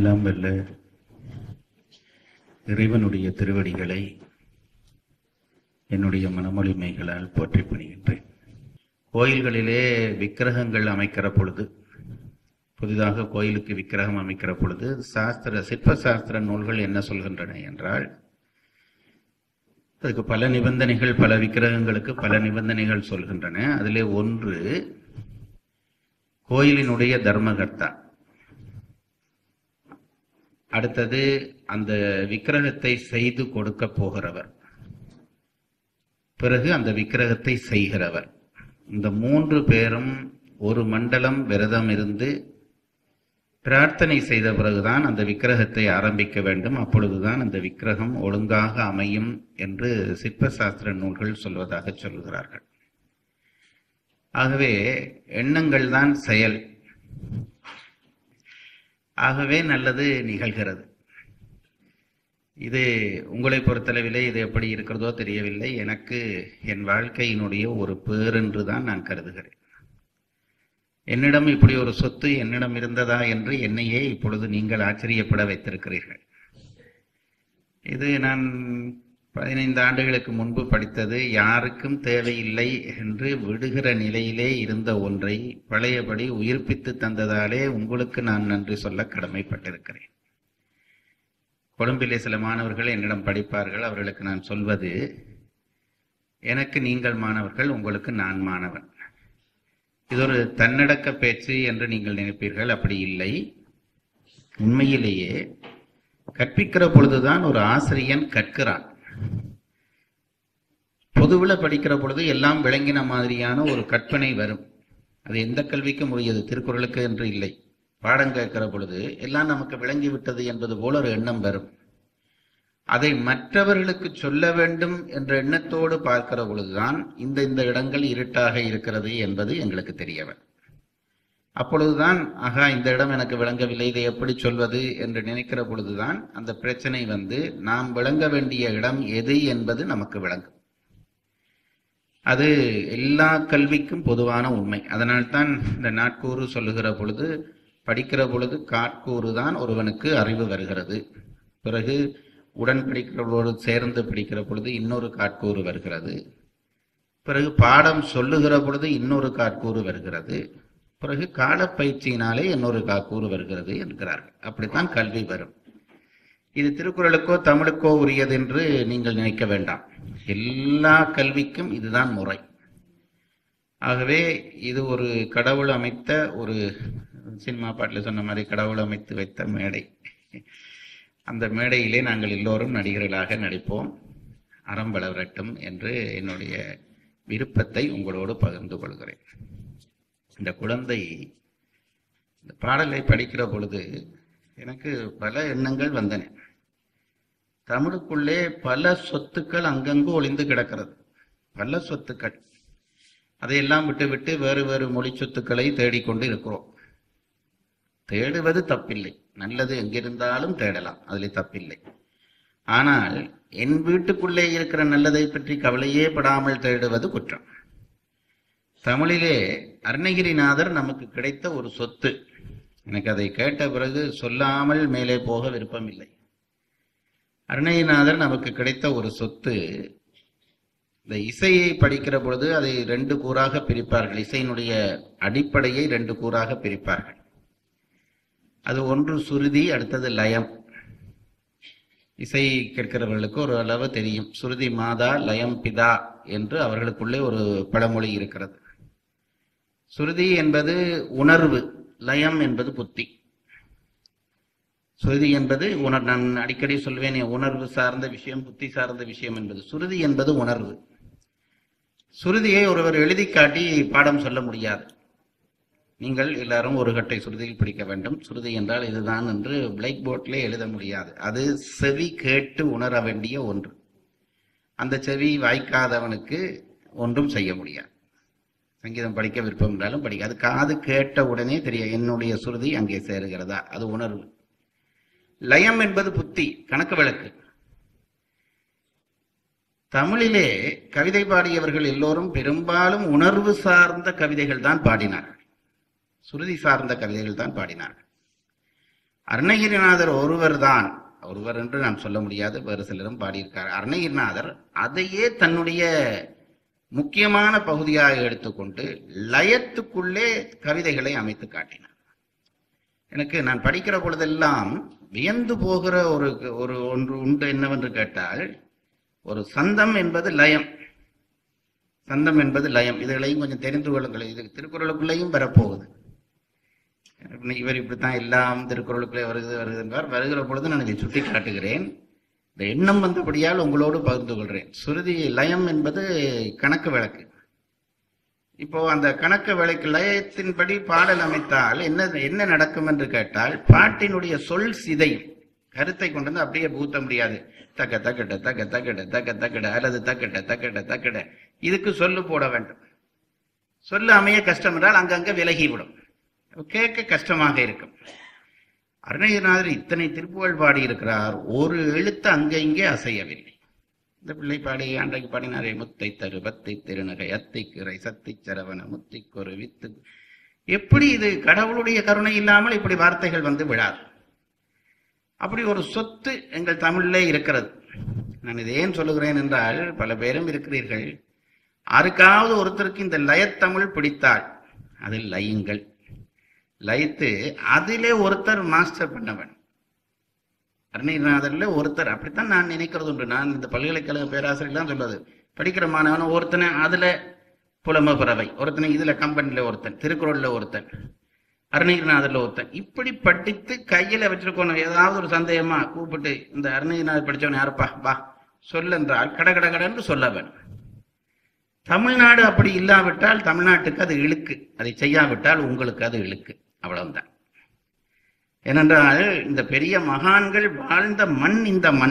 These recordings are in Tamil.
எல்லாம் வல்ல இறைவனுடைய திருவடிகளை என்னுடைய மனமொழிமைகளால் போற்றி பணிகின்றேன் கோயில்களிலே விக்கிரகங்கள் அமைக்கிற பொழுது புதிதாக கோயிலுக்கு விக்கிரகம் அமைக்கிற பொழுது சாஸ்திர சிற்ப சாஸ்திர நூல்கள் என்ன சொல்கின்றன என்றால் அதுக்கு பல நிபந்தனைகள் பல விக்கிரகங்களுக்கு பல நிபந்தனைகள் சொல்கின்றன அதிலே ஒன்று கோயிலினுடைய தர்மகர்த்தா அடுத்தது அந்த விக்கிரகத்தை செய்து கொடுக்க போகிறவர் பிறகு அந்த விக்கிரகத்தை செய்கிறவர் இந்த மூன்று பேரும் ஒரு மண்டலம் விரதம் இருந்து பிரார்த்தனை செய்த பிறகுதான் அந்த விக்கிரகத்தை ஆரம்பிக்க வேண்டும் அப்பொழுதுதான் அந்த விக்கிரகம் ஒழுங்காக அமையும் என்று சிற்ப சாஸ்திர நூல்கள் சொல்வதாக சொல்கிறார்கள் ஆகவே எண்ணங்கள் தான் செயல் ஆகவே நல்லது நிகழ்கிறது இது உங்களை பொறுத்தளவிலே இது எப்படி இருக்கிறதோ தெரியவில்லை எனக்கு என் வாழ்க்கையினுடைய ஒரு பேரென்று தான் நான் கருதுகிறேன் என்னிடம் இப்படி ஒரு சொத்து என்னிடம் இருந்ததா என்று என்னையே இப்பொழுது நீங்கள் ஆச்சரியப்பட வைத்திருக்கிறீர்கள் இது நான் பதினைந்து ஆண்டுகளுக்கு முன்பு படித்தது யாருக்கும் தேவையில்லை என்று விடுகிற நிலையிலே இருந்த ஒன்றை பழையபடி உயிர்ப்பித்து தந்ததாலே உங்களுக்கு நான் நன்றி சொல்ல கடமைப்பட்டிருக்கிறேன் கொழும்பிலே சில மாணவர்கள் என்னிடம் படிப்பார்கள் அவர்களுக்கு நான் சொல்வது எனக்கு நீங்கள் மாணவர்கள் உங்களுக்கு நான் மாணவன் இது ஒரு தன்னடக்க பேச்சு என்று நீங்கள் நினைப்பீர்கள் அப்படி இல்லை உண்மையிலேயே கற்பிக்கிற பொழுதுதான் ஒரு ஆசிரியன் கற்கிறான் பொதுவில் படிக்கிற பொழுது எல்லாம் விளங்கின மாதிரியான ஒரு கற்பனை வரும் அது எந்த கல்விக்கும் உரியது திருக்குறளுக்கு என்று இல்லை பாடம் கேட்கிற பொழுது எல்லாம் நமக்கு விளங்கி விட்டது என்பது போல ஒரு எண்ணம் வரும் அதை மற்றவர்களுக்கு சொல்ல வேண்டும் என்ற எண்ணத்தோடு பார்க்கிற பொழுதுதான் இந்த இந்த இடங்கள் இருட்டாக இருக்கிறது என்பது எங்களுக்கு தெரியவன் அப்பொழுதுதான் ஆகா இந்த இடம் எனக்கு விளங்கவில்லை இதை எப்படி சொல்வது என்று நினைக்கிற பொழுதுதான் அந்த பிரச்சனை வந்து நாம் விளங்க வேண்டிய இடம் எது என்பது நமக்கு விளங்கும் அது எல்லா கல்விக்கும் பொதுவான உண்மை அதனால்தான் இந்த நாட்கூறு சொல்லுகிற பொழுது படிக்கிற பொழுது காட்கூறு தான் ஒருவனுக்கு அறிவு வருகிறது பிறகு உடன் படிக்கிறவர்களோடு சேர்ந்து படிக்கிற பொழுது இன்னொரு காட்கூறு வருகிறது பிறகு பாடம் சொல்லுகிற பொழுது இன்னொரு காட்கூறு வருகிறது பிறகு காலப்பயிற்சியினாலே இன்னொரு காக்கூறு வருகிறது என்கிறார்கள் அப்படித்தான் கல்வி வரும் இது திருக்குறளுக்கோ தமிழுக்கோ உரியது என்று நீங்கள் நினைக்க வேண்டாம் எல்லா கல்விக்கும் இதுதான் முறை ஆகவே இது ஒரு கடவுள் அமைத்த ஒரு சினிமா பாட்டில் சொன்ன மாதிரி கடவுள் அமைத்து வைத்த மேடை அந்த மேடையிலே நாங்கள் எல்லோரும் நடிகர்களாக நடிப்போம் அறம் வளரட்டும் என்று என்னுடைய விருப்பத்தை உங்களோடு பகிர்ந்து கொள்கிறேன் இந்த குழந்தை இந்த பாடலை படிக்கிற பொழுது எனக்கு பல எண்ணங்கள் வந்தன தமிழுக்குள்ளே பல சொத்துக்கள் அங்கங்கு ஒளிந்து கிடக்கிறது பல சொத்துக்கள் அதையெல்லாம் விட்டு விட்டு வேறு வேறு மொழி சொத்துக்களை தேடிக்கொண்டு இருக்கிறோம் தேடுவது தப்பில்லை நல்லது எங்கிருந்தாலும் தேடலாம் அதில் தப்பில்லை ஆனால் என் வீட்டுக்குள்ளே இருக்கிற நல்லதை பற்றி கவலையே படாமல் தேடுவது குற்றம் தமிழிலே அருணகிரிநாதர் நமக்கு கிடைத்த ஒரு சொத்து எனக்கு அதை கேட்ட பிறகு சொல்லாமல் மேலே போக விருப்பமில்லை அருணகிரிநாதர் நமக்கு கிடைத்த ஒரு சொத்து இந்த இசையை படிக்கிற பொழுது அதை ரெண்டு கூறாக பிரிப்பார்கள் இசையினுடைய அடிப்படையை ரெண்டு கூறாக பிரிப்பார்கள் அது ஒன்று சுருதி அடுத்தது லயம் இசை கேட்கிறவர்களுக்கு ஒரு அளவு தெரியும் சுருதி மாதா லயம் பிதா என்று அவர்களுக்குள்ளே ஒரு பழமொழி இருக்கிறது சுருதி என்பது உணர்வு லயம் என்பது புத்தி சுருதி என்பது உணர் நான் அடிக்கடி சொல்வேன் உணர்வு சார்ந்த விஷயம் புத்தி சார்ந்த விஷயம் என்பது சுருதி என்பது உணர்வு சுருதியை ஒருவர் எழுதி காட்டி பாடம் சொல்ல முடியாது நீங்கள் எல்லாரும் ஒரு கட்டை சுருதியில் பிடிக்க வேண்டும் சுருதி என்றால் இதுதான் என்று பிளாக் போர்ட்லே எழுத முடியாது அது செவி கேட்டு உணர வேண்டிய ஒன்று அந்த செவி வாய்க்காதவனுக்கு ஒன்றும் செய்ய முடியாது சங்கீதம் படிக்க விருப்பம் என்றாலும் படிக்க அது காது கேட்ட உடனே தெரியும் என்னுடைய சுருதி அங்கே சேருகிறதா அது உணர்வு லயம் என்பது புத்தி கணக்கு விளக்கு தமிழிலே கவிதை பாடியவர்கள் எல்லோரும் பெரும்பாலும் உணர்வு சார்ந்த கவிதைகள் தான் பாடினார்கள் சுருதி சார்ந்த கவிதைகள் தான் பாடினார்கள் அருணகிரிநாதர் ஒருவர்தான் ஒருவர் என்று நாம் சொல்ல முடியாது வேறு சிலரும் பாடியிருக்கார் அருணகிரிநாதர் அதையே தன்னுடைய முக்கியமான பகுதியாக எடுத்துக்கொண்டு லயத்துக்குள்ளே கவிதைகளை அமைத்து காட்டினார் எனக்கு நான் படிக்கிற பொழுதெல்லாம் வியந்து போகிற ஒரு ஒரு ஒன்று உண்டு என்னவென்று கேட்டால் ஒரு சந்தம் என்பது லயம் சந்தம் என்பது லயம் இதுகளையும் கொஞ்சம் தெரிந்து கொள்ளுங்கள் இது திருக்குறளுக்குள்ளேயும் வரப்போகுது இவர் இப்படித்தான் எல்லாம் திருக்குறளுக்குள்ளே வருது வருது என்பார் வருகிற பொழுது நான் இதை சுட்டி காட்டுகிறேன் இந்த எண்ணம் வந்தபடியால் உங்களோடு பகிர்ந்து கொள்கிறேன் சுருதி லயம் என்பது கணக்கு விளக்கு இப்போ அந்த கணக்கு விளக்கு லயத்தின்படி பாடல் அமைத்தால் என்ன என்ன நடக்கும் என்று கேட்டால் பாட்டினுடைய சொல் சிதையும் கருத்தை கொண்டு வந்து அப்படியே பூத்த முடியாது தக்க தக்கட்ட தக்க தக்கட்ட தக்க தக்கட அல்லது தக்கட்ட தக்கட்ட தக்கட இதுக்கு சொல்லு போட வேண்டும் சொல்லு அமைய கஷ்டம் என்றால் அங்கங்க விலகிவிடும் கேட்க கஷ்டமாக இருக்கும் அருணகிரிநாதர் இத்தனை திருப்புகழ் பாடி இருக்கிறார் ஒரு எழுத்து அங்க இங்கே அசையவில்லை இந்த பிள்ளை பாடி அன்றைக்கு பாடினாரே முத்தை தரு பத்தை திருநகை அத்தை கிரை சத்தை சரவண முத்தி கொரு வித்து எப்படி இது கடவுளுடைய கருணை இல்லாமல் இப்படி வார்த்தைகள் வந்து விழாது அப்படி ஒரு சொத்து எங்கள் தமிழிலே இருக்கிறது நான் இதை ஏன் சொல்லுகிறேன் என்றால் பல பேரும் இருக்கிறீர்கள் யாருக்காவது ஒருத்தருக்கு இந்த லயத்தமிழ் பிடித்தால் அதில் லயுங்கள் லயித்து அதிலே ஒருத்தர் மாஸ்டர் பண்ண வேணும் அருணகிரிநாதர்ல ஒருத்தர் அப்படித்தான் நான் நினைக்கிறது உண்டு நான் இந்த பல்கலைக்கழக பேராசிரியர் தான் சொல்றது படிக்கிற மாணவன் ஒருத்தனை அதுல புலம பறவை ஒருத்தனை இதுல கம்பெனில ஒருத்தன் திருக்குறள்ல ஒருத்தன் அருணகிரிநாதர்ல ஒருத்தன் இப்படி படித்து கையில வச்சிருக்கணும் ஏதாவது ஒரு சந்தேகமா கூப்பிட்டு இந்த அருணகிரிநாதர் படிச்சவன் யாருப்பா வா சொல்லென்றால் கட கட கடன்னு சொல்ல வேணும் தமிழ்நாடு அப்படி இல்லாவிட்டால் தமிழ்நாட்டுக்கு அது இழுக்கு அதை செய்யாவிட்டால் உங்களுக்கு அது இழுக்கு அவ்வளவுதான் ஏனென்றால் இந்த பெரிய மகான்கள் வாழ்ந்த மண் இந்த மண்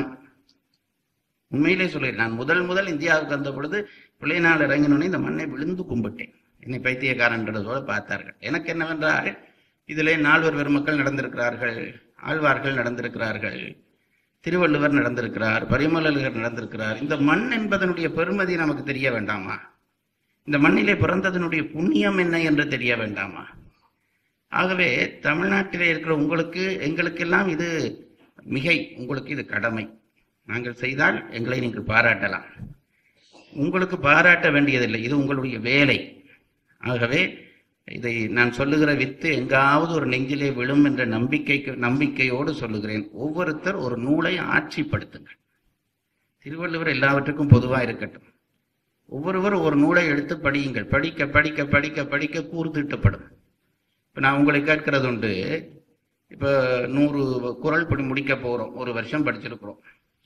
உண்மையிலே சொல்கிறேன் நான் முதல் முதல் இந்தியாவுக்கு வந்த பொழுது பிள்ளைநாள் இறங்கினோடனே இந்த மண்ணை விழுந்து கும்பிட்டேன் என்னை பைத்தியக்காரன்றதோடு பார்த்தார்கள் எனக்கு என்னவென்றால் இதிலே நால்வர் பெருமக்கள் நடந்திருக்கிறார்கள் ஆழ்வார்கள் நடந்திருக்கிறார்கள் திருவள்ளுவர் நடந்திருக்கிறார் பரிமலகர் நடந்திருக்கிறார் இந்த மண் என்பதனுடைய பெருமதி நமக்கு தெரிய வேண்டாமா இந்த மண்ணிலே பிறந்ததனுடைய புண்ணியம் என்ன என்று தெரிய வேண்டாமா ஆகவே தமிழ்நாட்டிலே இருக்கிற உங்களுக்கு எங்களுக்கெல்லாம் இது மிகை உங்களுக்கு இது கடமை நாங்கள் செய்தால் எங்களை நீங்கள் பாராட்டலாம் உங்களுக்கு பாராட்ட வேண்டியதில்லை இது உங்களுடைய வேலை ஆகவே இதை நான் சொல்லுகிற வித்து எங்காவது ஒரு நெஞ்சிலே விழும் என்ற நம்பிக்கைக்கு நம்பிக்கையோடு சொல்லுகிறேன் ஒவ்வொருத்தர் ஒரு நூலை ஆட்சிப்படுத்துங்கள் திருவள்ளுவர் எல்லாவற்றுக்கும் பொதுவா இருக்கட்டும் ஒவ்வொருவரும் ஒரு நூலை எடுத்து படியுங்கள் படிக்க படிக்க படிக்க படிக்க கூர்திட்டப்படும் இப்ப நான் உங்களை கேட்கிறது உண்டு இப்ப நூறு குரல் படி முடிக்க போறோம் ஒரு வருஷம் படிச்சிருக்கிறோம்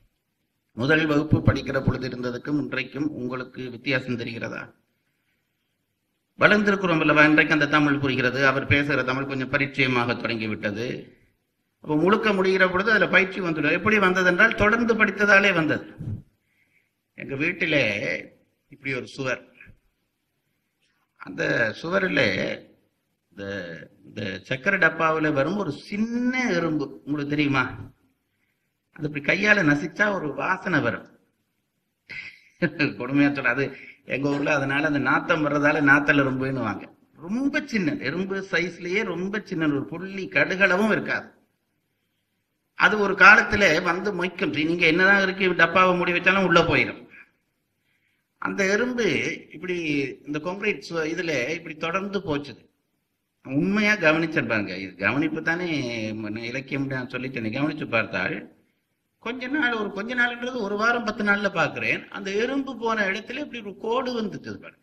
முதல் வகுப்பு படிக்கிற பொழுது இருந்ததுக்கும் இன்றைக்கும் உங்களுக்கு வித்தியாசம் தெரிகிறதா வளர்ந்திருக்கிறோம் அல்லவா இன்றைக்கு அந்த தமிழ் புரிகிறது அவர் பேசுகிற தமிழ் கொஞ்சம் பரிச்சயமாக தொடங்கிவிட்டது அப்போ முழுக்க முடிகிற பொழுது அதுல பயிற்சி வந்துடும் எப்படி வந்ததென்றால் தொடர்ந்து படித்ததாலே வந்தது எங்க வீட்டிலே இப்படி ஒரு சுவர் அந்த சுவரில் இந்த இந்த சக்கரை டப்பாவில் வரும் ஒரு சின்ன எறும்பு உங்களுக்கு தெரியுமா அது இப்படி கையால நசிச்சா ஒரு வாசனை வரும் கொடுமையா சொல்ல அது எங்க ஊர்ல அதனால அந்த நாத்தம் வர்றதால நாத்தல் எறும்புன்னு வாங்க ரொம்ப சின்ன எறும்பு சைஸ்லயே ரொம்ப சின்ன ஒரு புள்ளி கடுகளவும் இருக்காது அது ஒரு காலத்துல வந்து மொய்க்கும் நீங்க என்னதான் இருக்கு டப்பாவை மூடி வச்சாலும் உள்ள போயிடும் அந்த எறும்பு இப்படி இந்த கான்கிரீட் இதுல இப்படி தொடர்ந்து போச்சுது உண்மையா கவனிச்சேன் பாருங்க இது கவனிப்பு தானே இலக்கியம் நான் சொல்லிட்டேன் கவனிச்சு பார்த்தால் கொஞ்ச நாள் ஒரு கொஞ்ச நாள்ன்றது ஒரு வாரம் பத்து நாள்ல பாக்குறேன் அந்த எறும்பு போன இடத்துல இப்படி ஒரு கோடு வந்துட்டு பாருங்க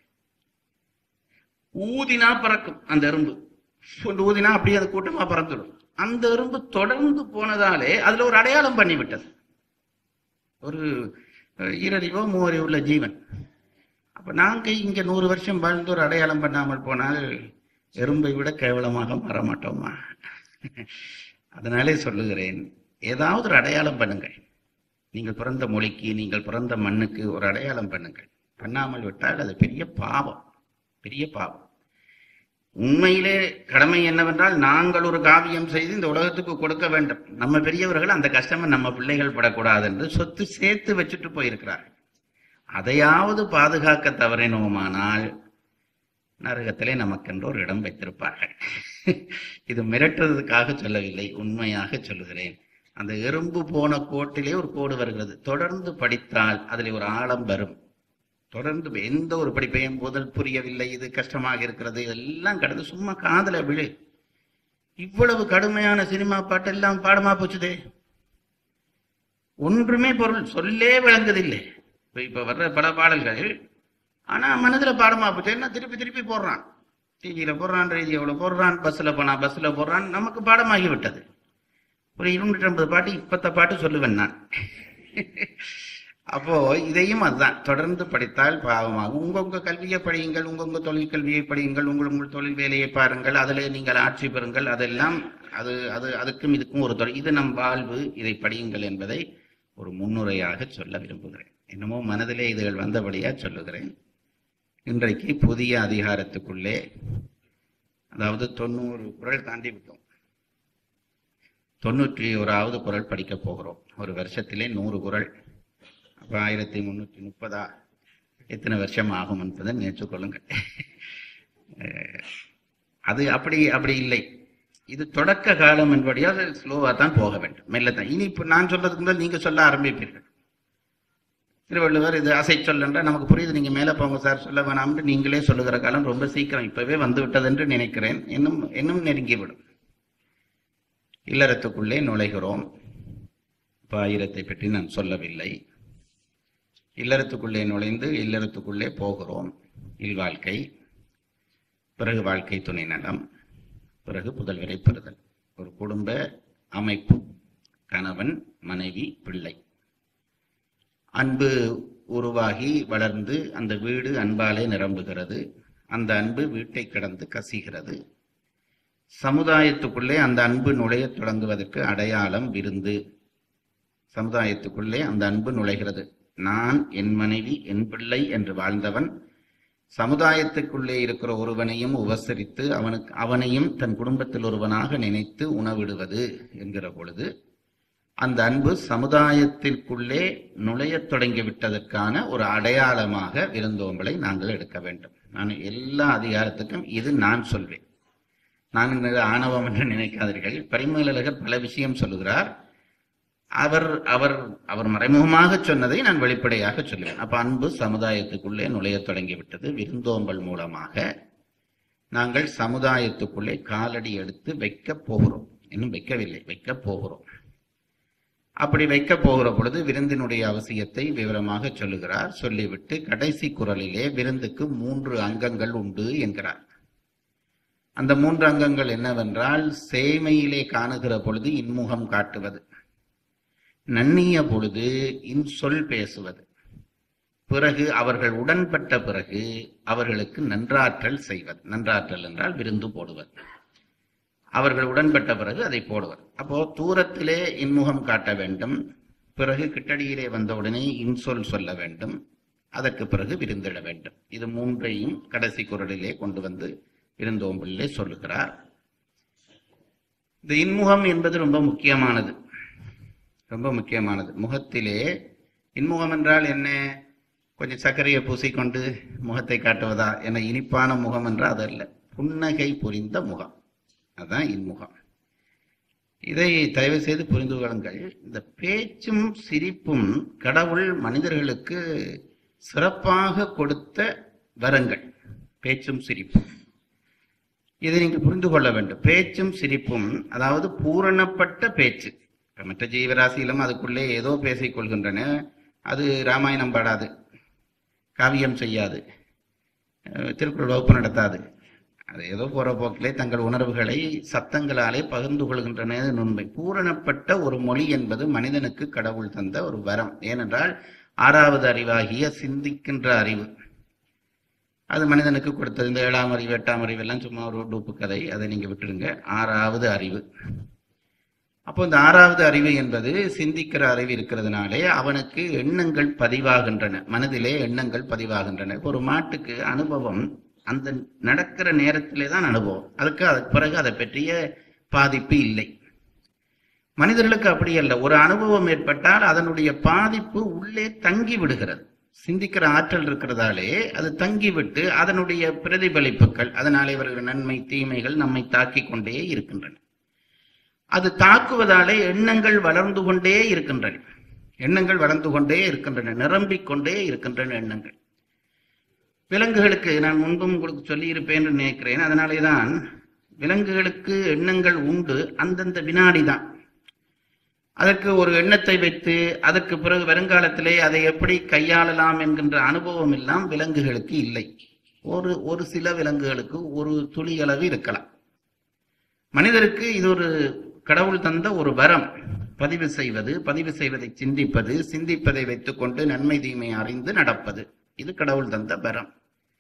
ஊதினா பறக்கும் அந்த எறும்பு ஊதினா அப்படியே அது கூட்டமா பறந்துடும் அந்த எறும்பு தொடர்ந்து போனதாலே அதுல ஒரு அடையாளம் பண்ணி விட்டது ஒரு ஈரறிவோ மூவறிவோ உள்ள ஜீவன் அப்ப நாங்க இங்க நூறு வருஷம் வாழ்ந்து ஒரு அடையாளம் பண்ணாமல் போனால் எறும்பை விட கேவலமாக மாற மாட்டோமா அதனாலே சொல்லுகிறேன் ஏதாவது ஒரு அடையாளம் பண்ணுங்கள் நீங்கள் பிறந்த மொழிக்கு நீங்கள் பிறந்த மண்ணுக்கு ஒரு அடையாளம் பண்ணுங்கள் பண்ணாமல் விட்டால் அது பெரிய பாவம் பெரிய பாவம் உண்மையிலே கடமை என்னவென்றால் நாங்கள் ஒரு காவியம் செய்து இந்த உலகத்துக்கு கொடுக்க வேண்டும் நம்ம பெரியவர்கள் அந்த கஷ்டமை நம்ம பிள்ளைகள் படக்கூடாது என்று சொத்து சேர்த்து வச்சுட்டு போயிருக்கிறார்கள் அதையாவது பாதுகாக்க தவறினோமானால் நரகத்திலே நமக்கென்று ஒரு இடம் வைத்திருப்பார்கள் இது மிரட்டுறதுக்காக சொல்லவில்லை உண்மையாக சொல்லுகிறேன் அந்த எறும்பு போன கோட்டிலே ஒரு கோடு வருகிறது தொடர்ந்து படித்தால் அதில் ஒரு ஆழம் வரும் தொடர்ந்து எந்த ஒரு படிப்பையும் முதல் புரியவில்லை இது கஷ்டமாக இருக்கிறது இதெல்லாம் கடந்து சும்மா காதல விழு இவ்வளவு கடுமையான சினிமா பாட்டெல்லாம் பாடமா போச்சுதே ஒன்றுமே பொருள் சொல்லே விளங்குதில்லை இப்ப இப்ப வர்ற பல பாடல்கள் ஆனா மனதுல பாடமா போச்சு என்ன திருப்பி திருப்பி போடுறான் டிவியில போடுறான் ரேடியோவில் போடுறான் பஸ்ல போனா பஸ்ல போடுறான் நமக்கு பாடமாகி விட்டது ஒரு இருநூற்றி ஐம்பது பாட்டு இப்பத்த பாட்டு சொல்லுவேன் நான் அப்போ இதையும் அதுதான் தொடர்ந்து படித்தால் பாவமாகும் உங்க உங்க கல்வியை படியுங்கள் உங்க உங்க தொழில் கல்வியை படியுங்கள் உங்கள் உங்கள் தொழில் வேலையை பாருங்கள் அதில் நீங்கள் ஆட்சி பெறுங்கள் அதெல்லாம் அது அது அதுக்கும் இதுக்கும் ஒரு தொடர் இது நம் வாழ்வு இதை படியுங்கள் என்பதை ஒரு முன்னுரையாக சொல்ல விரும்புகிறேன் என்னமோ மனதிலே இதுகள் வந்தபடியா சொல்லுகிறேன் இன்றைக்கு புதிய அதிகாரத்துக்குள்ளே அதாவது தொண்ணூறு குரல் தாண்டி விட்டோம் தொண்ணூற்றி ஓராவது குரல் படிக்க போகிறோம் ஒரு வருஷத்திலே நூறு குரல் அப்போ ஆயிரத்தி முந்நூற்றி முப்பதா எத்தனை வருஷம் ஆகும் என்பதை நினைச்சுக் கொள்ளுங்கள் அஹ் அது அப்படி அப்படி இல்லை இது தொடக்க காலம் என்படியால் ஸ்லோவாக தான் போக வேண்டும் மெல்ல தான் இனி இப்போ நான் சொல்றதுக்கு முதல் நீங்க சொல்ல ஆரம்பிப்பீர்கள் திருவள்ளுவர் இது அசை சொல்லன்றா நமக்கு புரியுது நீங்க மேலே போங்க சார் சொல்ல வேணாம்னு நீங்களே சொல்லுகிற காலம் ரொம்ப சீக்கிரம் இப்பவே வந்து விட்டது என்று நினைக்கிறேன் இன்னும் இன்னும் நெருங்கிவிடும் இல்லறத்துக்குள்ளே நுழைகிறோம் பாயிரத்தை பற்றி நான் சொல்லவில்லை இல்லறத்துக்குள்ளே நுழைந்து இல்லறத்துக்குள்ளே போகிறோம் இல்வாழ்க்கை பிறகு வாழ்க்கை துணை நலம் பிறகு புதல்வரை பெறுதல் ஒரு குடும்ப அமைப்பு கணவன் மனைவி பிள்ளை அன்பு உருவாகி வளர்ந்து அந்த வீடு அன்பாலே நிரம்புகிறது அந்த அன்பு வீட்டை கடந்து கசிகிறது சமுதாயத்துக்குள்ளே அந்த அன்பு நுழையத் தொடங்குவதற்கு அடையாளம் விருந்து சமுதாயத்துக்குள்ளே அந்த அன்பு நுழைகிறது நான் என் மனைவி என் பிள்ளை என்று வாழ்ந்தவன் சமுதாயத்துக்குள்ளே இருக்கிற ஒருவனையும் உபசரித்து அவனுக்கு அவனையும் தன் குடும்பத்தில் ஒருவனாக நினைத்து உணவிடுவது என்கிற பொழுது அந்த அன்பு சமுதாயத்திற்குள்ளே நுழையத் தொடங்கி விட்டதற்கான ஒரு அடையாளமாக விருந்தோம்பலை நாங்கள் எடுக்க வேண்டும் நான் எல்லா அதிகாரத்துக்கும் இது நான் சொல்வேன் நான் இந்த ஆணவம் என்று நினைக்காதீர்கள் பரிமேலழகர் பல விஷயம் சொல்லுகிறார் அவர் அவர் அவர் மறைமுகமாக சொன்னதை நான் வெளிப்படையாக சொல்லுவேன் அப்ப அன்பு சமுதாயத்துக்குள்ளே நுழையத் தொடங்கிவிட்டது விருந்தோம்பல் மூலமாக நாங்கள் சமுதாயத்துக்குள்ளே காலடி எடுத்து வைக்கப் போகிறோம் இன்னும் வைக்கவில்லை வைக்கப் போகிறோம் அப்படி வைக்கப் போகிற பொழுது விருந்தினுடைய அவசியத்தை விவரமாக சொல்லுகிறார் சொல்லிவிட்டு கடைசி குரலிலே விருந்துக்கு மூன்று அங்கங்கள் உண்டு என்கிறார் அந்த மூன்று அங்கங்கள் என்னவென்றால் சேமையிலே காணுகிற பொழுது இன்முகம் காட்டுவது நன்னிய பொழுது இன்சொல் பேசுவது பிறகு அவர்கள் உடன்பட்ட பிறகு அவர்களுக்கு நன்றாற்றல் செய்வது நன்றாற்றல் என்றால் விருந்து போடுவது அவர்கள் உடன்பட்ட பிறகு அதை போடுவர் அப்போ தூரத்திலே இன்முகம் காட்ட வேண்டும் பிறகு கிட்டடியிலே வந்தவுடனே இன்சொல் சொல்ல வேண்டும் அதற்கு பிறகு விருந்திட வேண்டும் இது மூன்றையும் கடைசி குரலிலே கொண்டு வந்து விருந்தோம்பலிலே சொல்லுகிறார் இந்த இன்முகம் என்பது ரொம்ப முக்கியமானது ரொம்ப முக்கியமானது முகத்திலே இன்முகம் என்றால் என்ன கொஞ்சம் சர்க்கரையை பூசிக்கொண்டு முகத்தை காட்டுவதா என இனிப்பான முகம் என்றால் அதல்ல புன்னகை புரிந்த முகம் அதுதான் இன்முகம் இதை தயவு செய்து புரிந்து கொள்ளுங்கள் இந்த பேச்சும் சிரிப்பும் கடவுள் மனிதர்களுக்கு சிறப்பாக கொடுத்த வரங்கள் பேச்சும் சிரிப்பும் இதை நீங்கள் புரிந்து கொள்ள வேண்டும் பேச்சும் சிரிப்பும் அதாவது பூரணப்பட்ட பேச்சு இப்ப மற்ற ஜீவராசியிலும் அதுக்குள்ளே ஏதோ பேசிக் கொள்கின்றன அது ராமாயணம் பாடாது காவியம் செய்யாது அஹ் திருக்குறள் வகுப்பு நடத்தாது அது ஏதோ போற போக்கிலே தங்கள் உணர்வுகளை சத்தங்களாலே பகிர்ந்து கொள்கின்றன உண்மை பூரணப்பட்ட ஒரு மொழி என்பது மனிதனுக்கு கடவுள் தந்த ஒரு வரம் ஏனென்றால் ஆறாவது அறிவாகிய சிந்திக்கின்ற அறிவு அது மனிதனுக்கு கொடுத்தது இந்த ஏழாம் அறிவு எட்டாம் அறிவு எல்லாம் சும்மா ஒரு டூப்பு கதை அதை நீங்க விட்டுருங்க ஆறாவது அறிவு அப்போ இந்த ஆறாவது அறிவு என்பது சிந்திக்கிற அறிவு இருக்கிறதுனாலே அவனுக்கு எண்ணங்கள் பதிவாகின்றன மனதிலே எண்ணங்கள் பதிவாகின்றன இப்ப ஒரு மாட்டுக்கு அனுபவம் அந்த நடக்கிற நேரத்திலே தான் அனுபவம் அதுக்கு அதுக்கு பிறகு அதை பற்றிய பாதிப்பு இல்லை மனிதர்களுக்கு அப்படி அல்ல ஒரு அனுபவம் ஏற்பட்டால் அதனுடைய பாதிப்பு உள்ளே தங்கி விடுகிறது சிந்திக்கிற ஆற்றல் இருக்கிறதாலே அது தங்கிவிட்டு அதனுடைய பிரதிபலிப்புகள் அதனாலே இவர்கள் நன்மை தீமைகள் நம்மை தாக்கிக் கொண்டே இருக்கின்றன அது தாக்குவதாலே எண்ணங்கள் வளர்ந்து கொண்டே இருக்கின்றன எண்ணங்கள் வளர்ந்து கொண்டே இருக்கின்றன நிரம்பிக் கொண்டே இருக்கின்றன எண்ணங்கள் விலங்குகளுக்கு நான் முன்பும் உங்களுக்கு சொல்லியிருப்பேன் என்று நினைக்கிறேன் அதனாலே தான் விலங்குகளுக்கு எண்ணங்கள் உண்டு அந்தந்த வினாடி தான் அதற்கு ஒரு எண்ணத்தை வைத்து அதற்கு பிறகு வருங்காலத்திலே அதை எப்படி கையாளலாம் என்கின்ற அனுபவம் எல்லாம் விலங்குகளுக்கு இல்லை ஒரு ஒரு சில விலங்குகளுக்கு ஒரு துளி அளவு இருக்கலாம் மனிதருக்கு இது ஒரு கடவுள் தந்த ஒரு வரம் பதிவு செய்வது பதிவு செய்வதை சிந்திப்பது சிந்திப்பதை வைத்துக்கொண்டு நன்மை தீமை அறிந்து நடப்பது இது கடவுள் தந்த வரம்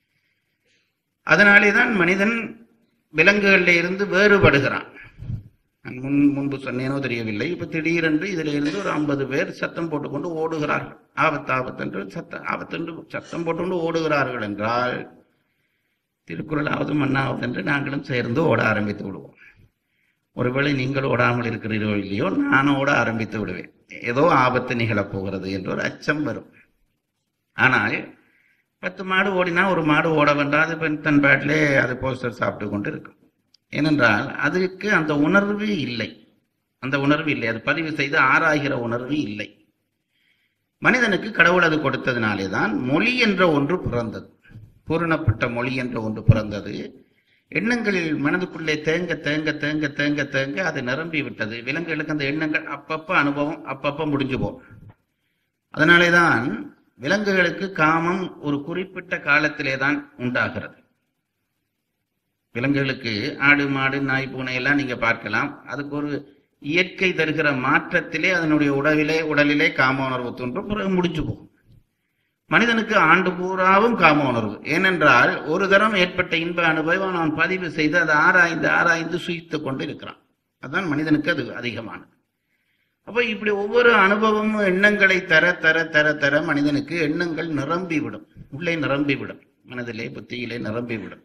அதனாலே தான் மனிதன் விலங்குகளில் இருந்து வேறுபடுகிறான் நான் முன் முன்பு சொன்னேனோ தெரியவில்லை இப்ப திடீரென்று இதுல இருந்து ஒரு ஐம்பது பேர் சத்தம் போட்டுக்கொண்டு ஓடுகிறார்கள் ஆபத்து ஆபத்தென்று சத்த ஆபத்தென்று சத்தம் போட்டுக்கொண்டு ஓடுகிறார்கள் என்றால் திருக்குறள் ஆவது மண்ணாவது என்று நாங்களும் சேர்ந்து ஓட ஆரம்பித்து விடுவோம் ஒருவேளை நீங்கள் ஓடாமல் இருக்கிறீர்களோ இல்லையோ நானும் ஓட ஆரம்பித்து விடுவேன் ஏதோ ஆபத்து நிகழப் போகிறது என்ற ஒரு அச்சம் வரும் ஆனால் பத்து மாடு ஓடினா ஒரு மாடு ஓட வேண்டாம் அது பெண் தன் பேட்டிலே அது போஸ்டர் சாப்பிட்டு கொண்டு இருக்கும் ஏனென்றால் அதற்கு அந்த உணர்வு இல்லை அந்த உணர்வு இல்லை அது பதிவு செய்து ஆராய்கிற உணர்வு இல்லை மனிதனுக்கு கடவுள் அது கொடுத்ததினாலே தான் மொழி என்ற ஒன்று பிறந்தது பூரணப்பட்ட மொழி என்ற ஒன்று பிறந்தது எண்ணங்களில் மனதுக்குள்ளே தேங்க தேங்க தேங்க தேங்க தேங்க அது நிரம்பி விட்டது விலங்குகளுக்கு அந்த எண்ணங்கள் அப்பப்ப அனுபவம் அப்பப்ப முடிஞ்சு போகும் அதனாலே தான் விலங்குகளுக்கு காமம் ஒரு குறிப்பிட்ட காலத்திலே தான் உண்டாகிறது விலங்குகளுக்கு ஆடு மாடு நாய் பூனை எல்லாம் நீங்க பார்க்கலாம் அதுக்கு ஒரு இயற்கை தருகிற மாற்றத்திலே அதனுடைய உடலிலே உடலிலே காம உணர்வு தோன்றும் பிறகு முடிஞ்சு போகும் மனிதனுக்கு ஆண்டு பூராவும் காம உணர்வு ஏனென்றால் ஒரு தரம் ஏற்பட்ட இன்ப அனுபவம் அவன் பதிவு செய்து அதை ஆராய்ந்து ஆராய்ந்து சுயித்துக் கொண்டு இருக்கிறான் அதுதான் மனிதனுக்கு அது அதிகமானது அப்ப இப்படி ஒவ்வொரு அனுபவமும் எண்ணங்களை தர தர தர தர மனிதனுக்கு எண்ணங்கள் நிரம்பி விடும் உள்ளே நிரம்பி விடும் மனதிலே புத்தியிலே நிரம்பி விடும்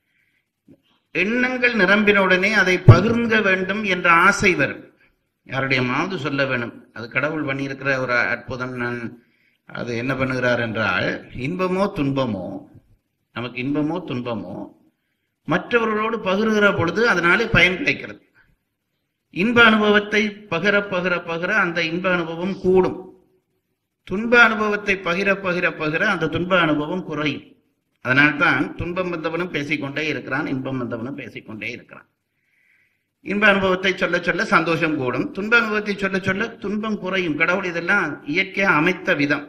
எண்ணங்கள் நிரம்பின உடனே அதை பகிர்ந்த வேண்டும் என்ற ஆசை வரும் யாருடைய மாவது சொல்ல வேணும் அது கடவுள் பண்ணியிருக்கிற ஒரு அற்புதம் நான் அது என்ன பண்ணுகிறார் என்றால் இன்பமோ துன்பமோ நமக்கு இன்பமோ துன்பமோ மற்றவர்களோடு பகிர்கிற பொழுது அதனாலே பயன் கிடைக்கிறது இன்ப அனுபவத்தை பகிர பகிர பகிர அந்த இன்ப அனுபவம் கூடும் துன்ப அனுபவத்தை பகிர பகிர பகிர அந்த துன்ப அனுபவம் குறையும் அதனால்தான் துன்பம் வந்தவனும் பேசிக்கொண்டே இருக்கிறான் இன்பம் வந்தவனும் பேசிக்கொண்டே இருக்கிறான் இன்ப அனுபவத்தை சொல்ல சொல்ல சந்தோஷம் கூடும் துன்ப அனுபவத்தை சொல்ல சொல்ல துன்பம் குறையும் கடவுள் இதெல்லாம் இயற்கையா அமைத்த விதம்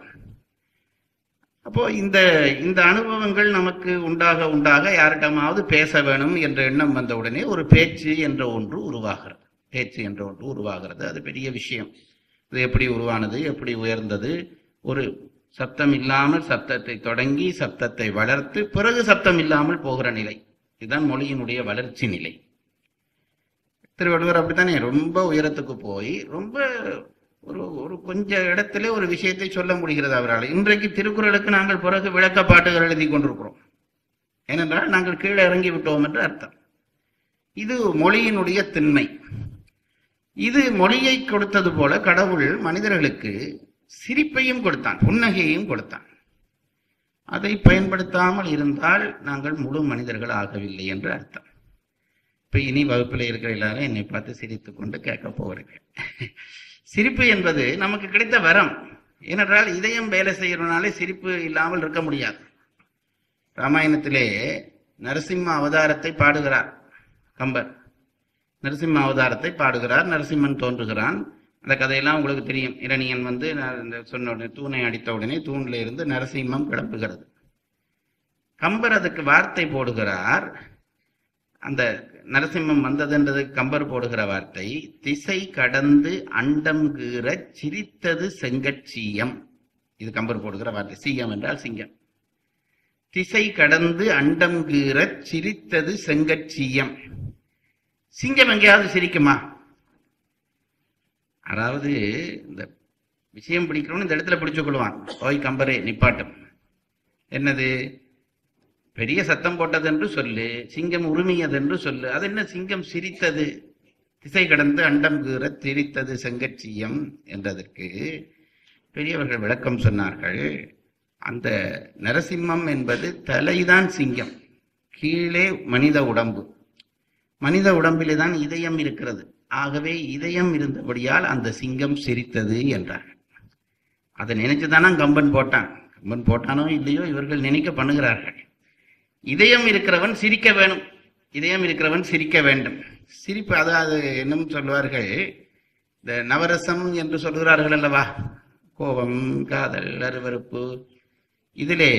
அப்போ இந்த இந்த அனுபவங்கள் நமக்கு உண்டாக உண்டாக யாரிடமாவது பேச வேணும் என்ற எண்ணம் வந்தவுடனே ஒரு பேச்சு என்ற ஒன்று உருவாகிறது பேச்சு என்ற ஒன்று உருவாகிறது அது பெரிய விஷயம் இது எப்படி உருவானது எப்படி உயர்ந்தது ஒரு சத்தம் இல்லாமல் சப்தத்தை தொடங்கி சப்தத்தை வளர்த்து பிறகு சப்தம் இல்லாமல் போகிற நிலை இதுதான் மொழியினுடைய வளர்ச்சி நிலை திருவள்ளுவர் அப்படித்தானே ரொம்ப உயரத்துக்கு போய் ரொம்ப ஒரு ஒரு கொஞ்ச இடத்துல ஒரு விஷயத்தை சொல்ல முடிகிறது அவரால் இன்றைக்கு திருக்குறளுக்கு நாங்கள் பிறகு விளக்கப்பாட்டுகள் எழுதி கொண்டிருக்கிறோம் ஏனென்றால் நாங்கள் கீழே இறங்கி விட்டோம் என்று அர்த்தம் இது மொழியினுடைய திண்மை இது மொழியை கொடுத்தது போல கடவுள் மனிதர்களுக்கு சிரிப்பையும் கொடுத்தான் புன்னகையையும் கொடுத்தான் அதை பயன்படுத்தாமல் இருந்தால் நாங்கள் முழு மனிதர்கள் ஆகவில்லை என்று அர்த்தம் இப்ப இனி வகுப்பில் இருக்கிற எல்லாரும் என்னை பார்த்து சிரித்து கொண்டு கேட்க போகிறீங்க சிரிப்பு என்பது நமக்கு கிடைத்த வரம் ஏனென்றால் இதயம் வேலை செய்யறதுனாலே சிரிப்பு இல்லாமல் இருக்க முடியாது ராமாயணத்திலே நரசிம்ம அவதாரத்தை பாடுகிறார் கம்பர் நரசிம்ம அவதாரத்தை பாடுகிறார் நரசிம்மன் தோன்றுகிறான் அந்த கதையெல்லாம் உங்களுக்கு தெரியும் இரணியன் வந்து நான் இந்த சொன்ன உடனே தூணை அடித்த உடனே தூண்ல இருந்து நரசிம்மம் கிளம்புகிறது கம்பர் அதுக்கு வார்த்தை போடுகிறார் அந்த நரசிம்மம் வந்ததுன்றது கம்பர் போடுகிற வார்த்தை திசை கடந்து அண்டம் கீற சிரித்தது செங்கட்சியம் இது கம்பர் போடுகிற வார்த்தை சீயம் என்றால் சிங்கம் திசை கடந்து அண்டம் கீற சிரித்தது செங்கட்சியம் சிங்கம் எங்கேயாவது சிரிக்குமா அதாவது இந்த விஷயம் பிடிக்கிறவனு இந்த இடத்துல பிடிச்சு கொள்வான் ஓய் கம்பரே நிப்பாட்டம் என்னது பெரிய சத்தம் போட்டதென்று சொல்லு சிங்கம் உரிமையதென்று சொல்லு அது என்ன சிங்கம் சிரித்தது திசை கடந்து அண்டம் கீற திரித்தது செங்கட்சியம் என்றதற்கு பெரியவர்கள் விளக்கம் சொன்னார்கள் அந்த நரசிம்மம் என்பது தலைதான் சிங்கம் கீழே மனித உடம்பு மனித உடம்பிலே தான் இதயம் இருக்கிறது ஆகவே இதயம் இருந்தபடியால் அந்த சிங்கம் சிரித்தது என்றார் அதை நினைச்சுதானா கம்பன் போட்டான் கம்பன் போட்டானோ இல்லையோ இவர்கள் நினைக்க பண்ணுகிறார்கள் இதயம் இருக்கிறவன் சிரிக்க வேணும் இதயம் இருக்கிறவன் சிரிக்க வேண்டும் சிரிப்பு அதாவது என்னும் சொல்வார்கள் இந்த நவரசம் என்று சொல்கிறார்கள் அல்லவா கோபம் காதல் அருவருப்பு இதிலே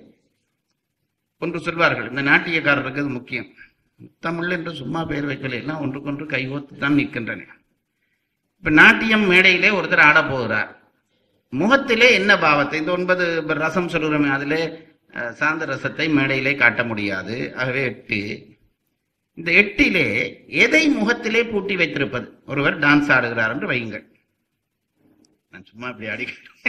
ஒன்று சொல்வார்கள் இந்த நாட்டியக்காரருக்கு அது முக்கியம் தமிழ் என்று சும்மா பெயர் வைக்கல எல்லாம் ஒன்றுக்கொன்று கைகோத்து தான் நிற்கின்றன இப்ப நாட்டியம் மேடையிலே ஒருத்தர் ஆட போகிறார் முகத்திலே என்ன பாவத்தை இந்த ஒன்பது இப்ப ரசம் சொல்கிறோமே அதிலே அஹ், சாந்த ரசத்தை மேடையிலே காட்ட முடியாது ஆகவே எட்டு இந்த எட்டிலே எதை முகத்திலே பூட்டி வைத்திருப்பது ஒருவர் டான்ஸ் ஆடுகிறார் என்று வையுங்கள் நான் சும்மா இப்படி அடி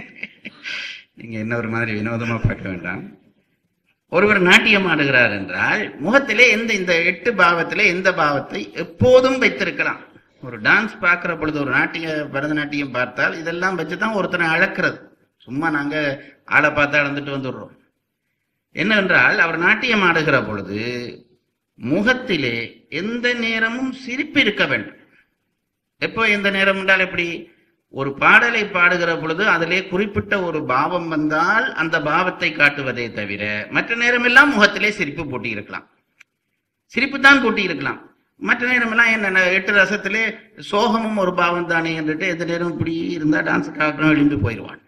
நீங்க என்ன ஒரு மாதிரி வினோதமா பார்க்க வேண்டாம் ஒருவர் நாட்டியம் ஆடுகிறார் என்றால் முகத்திலே எந்த இந்த எட்டு பாவத்திலே எந்த பாவத்தை எப்போதும் வைத்திருக்கலாம் ஒரு டான்ஸ் பார்க்கிற பொழுது ஒரு நாட்டிய பரதநாட்டியம் பார்த்தால் இதெல்லாம் வச்சு தான் ஒருத்தனை அழக்கிறது சும்மா நாங்க ஆளை பார்த்து அளந்துட்டு வந்துடுறோம் என்னவென்றால் அவர் நாட்டியம் ஆடுகிற பொழுது முகத்திலே எந்த நேரமும் சிரிப்பு இருக்க வேண்டும் எப்போ எந்த நேரம் என்றால் எப்படி ஒரு பாடலை பாடுகிற பொழுது அதிலே குறிப்பிட்ட ஒரு பாவம் வந்தால் அந்த பாவத்தை காட்டுவதே தவிர மற்ற நேரமெல்லாம் முகத்திலே சிரிப்பு பூட்டி இருக்கலாம் சிரிப்பு தான் பூட்டி இருக்கலாம் மற்ற நேரமெல்லாம் என்ன எட்டு ரசத்திலே சோகமும் ஒரு பாவம் தானே என்றுட்டு எந்த நேரம் இப்படி இருந்தா டான்ஸ் காக்கணும் எழும்பி போயிடுவான்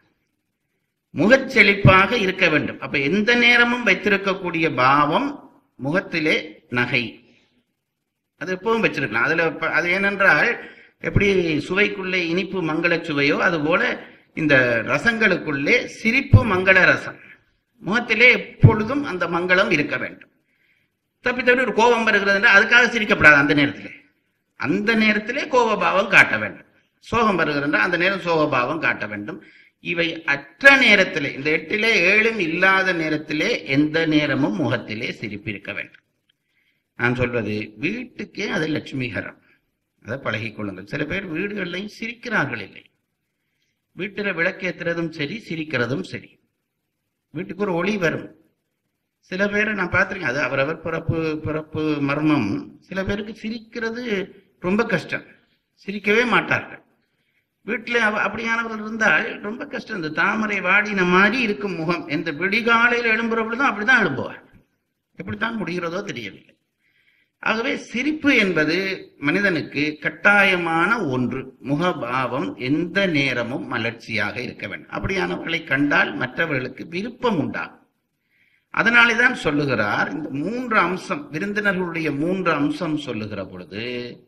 முகச்செழிப்பாக இருக்க வேண்டும் அப்ப எந்த நேரமும் வைத்திருக்கக்கூடிய பாவம் முகத்திலே நகை அது எப்பவும் வச்சிருக்கலாம் அதுல ப- அது ஏனென்றால் எப்படி சுவைக்குள்ளே இனிப்பு மங்கள சுவையோ அதுபோல இந்த ரசங்களுக்குள்ளே சிரிப்பு மங்கள ரசம் முகத்திலே எப்பொழுதும் அந்த மங்களம் இருக்க வேண்டும் தப்பி தப்பி ஒரு கோபம் வருகிறது என்றால் அதுக்காக சிரிக்கப்படாது அந்த நேரத்திலே அந்த நேரத்திலே கோபபாவம் காட்ட வேண்டும் சோகம் வருகிறது என்றால் அந்த நேரம் சோகபாவம் காட்ட வேண்டும் இவை அற்ற நேரத்திலே இந்த எட்டிலே ஏழும் இல்லாத நேரத்திலே எந்த நேரமும் முகத்திலே சிரிப்பு இருக்க வேண்டும் நான் சொல்வது வீட்டுக்கே அது லட்சுமிகரம் அதை பழகிக் கொள்ளுங்கள் சில பேர் வீடுகள்லையும் சிரிக்கிறார்கள் இல்லை வீட்டில் விளக்கேத்துறதும் சரி சிரிக்கிறதும் சரி வீட்டுக்கு ஒரு ஒளி வரும் சில பேரை நான் பார்த்திருக்கேன் அது அவரவர் பிறப்பு பிறப்பு மர்மம் சில பேருக்கு சிரிக்கிறது ரொம்ப கஷ்டம் சிரிக்கவே மாட்டார்கள் வீட்டில் அவ அப்படியானவர்கள் இருந்தால் ரொம்ப கஷ்டம் இந்த தாமரை வாடின மாதிரி இருக்கும் முகம் இந்த விடிகாலையில் எழும்புற பொழுதும் அப்படிதான் எழும்புவார் எப்படித்தான் முடிகிறதோ தெரியவில்லை ஆகவே சிரிப்பு என்பது மனிதனுக்கு கட்டாயமான ஒன்று முகபாவம் எந்த நேரமும் மலர்ச்சியாக இருக்க வேண்டும் அப்படியானவர்களை கண்டால் மற்றவர்களுக்கு விருப்பம் உண்டாகும் அதனாலே தான் சொல்லுகிறார் இந்த மூன்று அம்சம் விருந்தினர்களுடைய மூன்று அம்சம் சொல்லுகிற பொழுது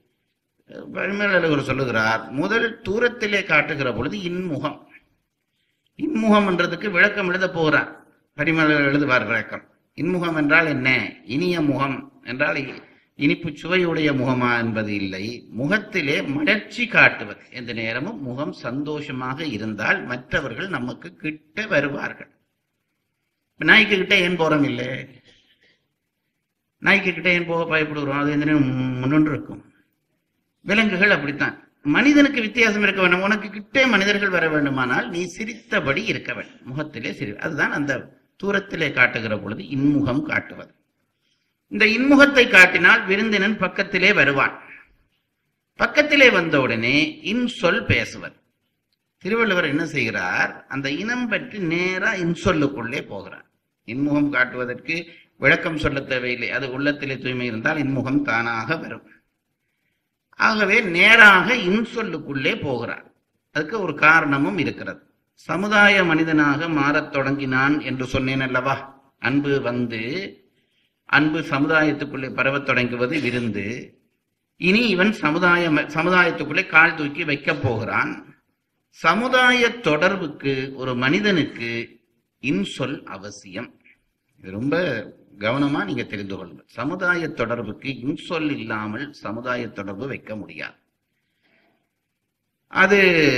பரிமேலழகர் சொல்லுகிறார் முதல் தூரத்திலே காட்டுகிற பொழுது இன்முகம் இன்முகம் என்றதுக்கு விளக்கம் எழுத போகிறார் பரிமேலழகர் எழுதுவார் விளக்கம் இன்முகம் என்றால் என்ன இனிய முகம் என்றால் இ- இனிப்பு சுவையுடைய முகமா என்பது இல்லை முகத்திலே மலர்ச்சி காட்டுவது எந்த நேரமும் முகம் சந்தோஷமாக இருந்தால் மற்றவர்கள் நமக்கு கிட்ட வருவார்கள் இப்ப நாய்க்கு கிட்ட ஏன் போறோம் இல்லை நாய்க்கு கிட்ட ஏன் போக பயப்படுகிறோம் அது எந்த நேரம் முன்னொன்று இருக்கும் விலங்குகள் அப்படித்தான் மனிதனுக்கு வித்தியாசம் இருக்க வேண்டும் உனக்கு கிட்டே மனிதர்கள் வர வேண்டுமானால் நீ சிரித்தபடி இருக்க வேண்டும் முகத்திலே சிரி அதுதான் அந்த தூரத்திலே காட்டுகிற பொழுது இன்முகம் காட்டுவது இந்த இன்முகத்தை காட்டினால் விருந்தினன் பக்கத்திலே வருவான் பக்கத்திலே வந்தவுடனே இன்சொல் பேசுவர் திருவள்ளுவர் என்ன செய்கிறார் அந்த இனம் பற்றி நேரா இன்சொல்லுக்குள்ளே போகிறார் இன்முகம் காட்டுவதற்கு விளக்கம் சொல்ல தேவையில்லை அது உள்ளத்திலே தூய்மை இருந்தால் இன்முகம் தானாக வரும் ஆகவே நேராக இன்சொல்லுக்குள்ளே போகிறார் அதுக்கு ஒரு காரணமும் இருக்கிறது சமுதாய மனிதனாக மாறத் தொடங்கினான் என்று சொன்னேன் அல்லவா அன்பு வந்து அன்பு சமுதாயத்துக்குள்ளே பரவத் தொடங்குவது விருந்து இனி இவன் சமுதாய சமுதாயத்துக்குள்ளே கால் தூக்கி வைக்கப் போகிறான் சமுதாய தொடர்புக்கு ஒரு மனிதனுக்கு இன்சொல் அவசியம் இது ரொம்ப கவனமா நீங்க தெரிந்து கொள்ளுங்கள் சமுதாய தொடர்புக்கு இன்சொல் இல்லாமல் சமுதாய தொடர்பு வைக்க முடியாது அது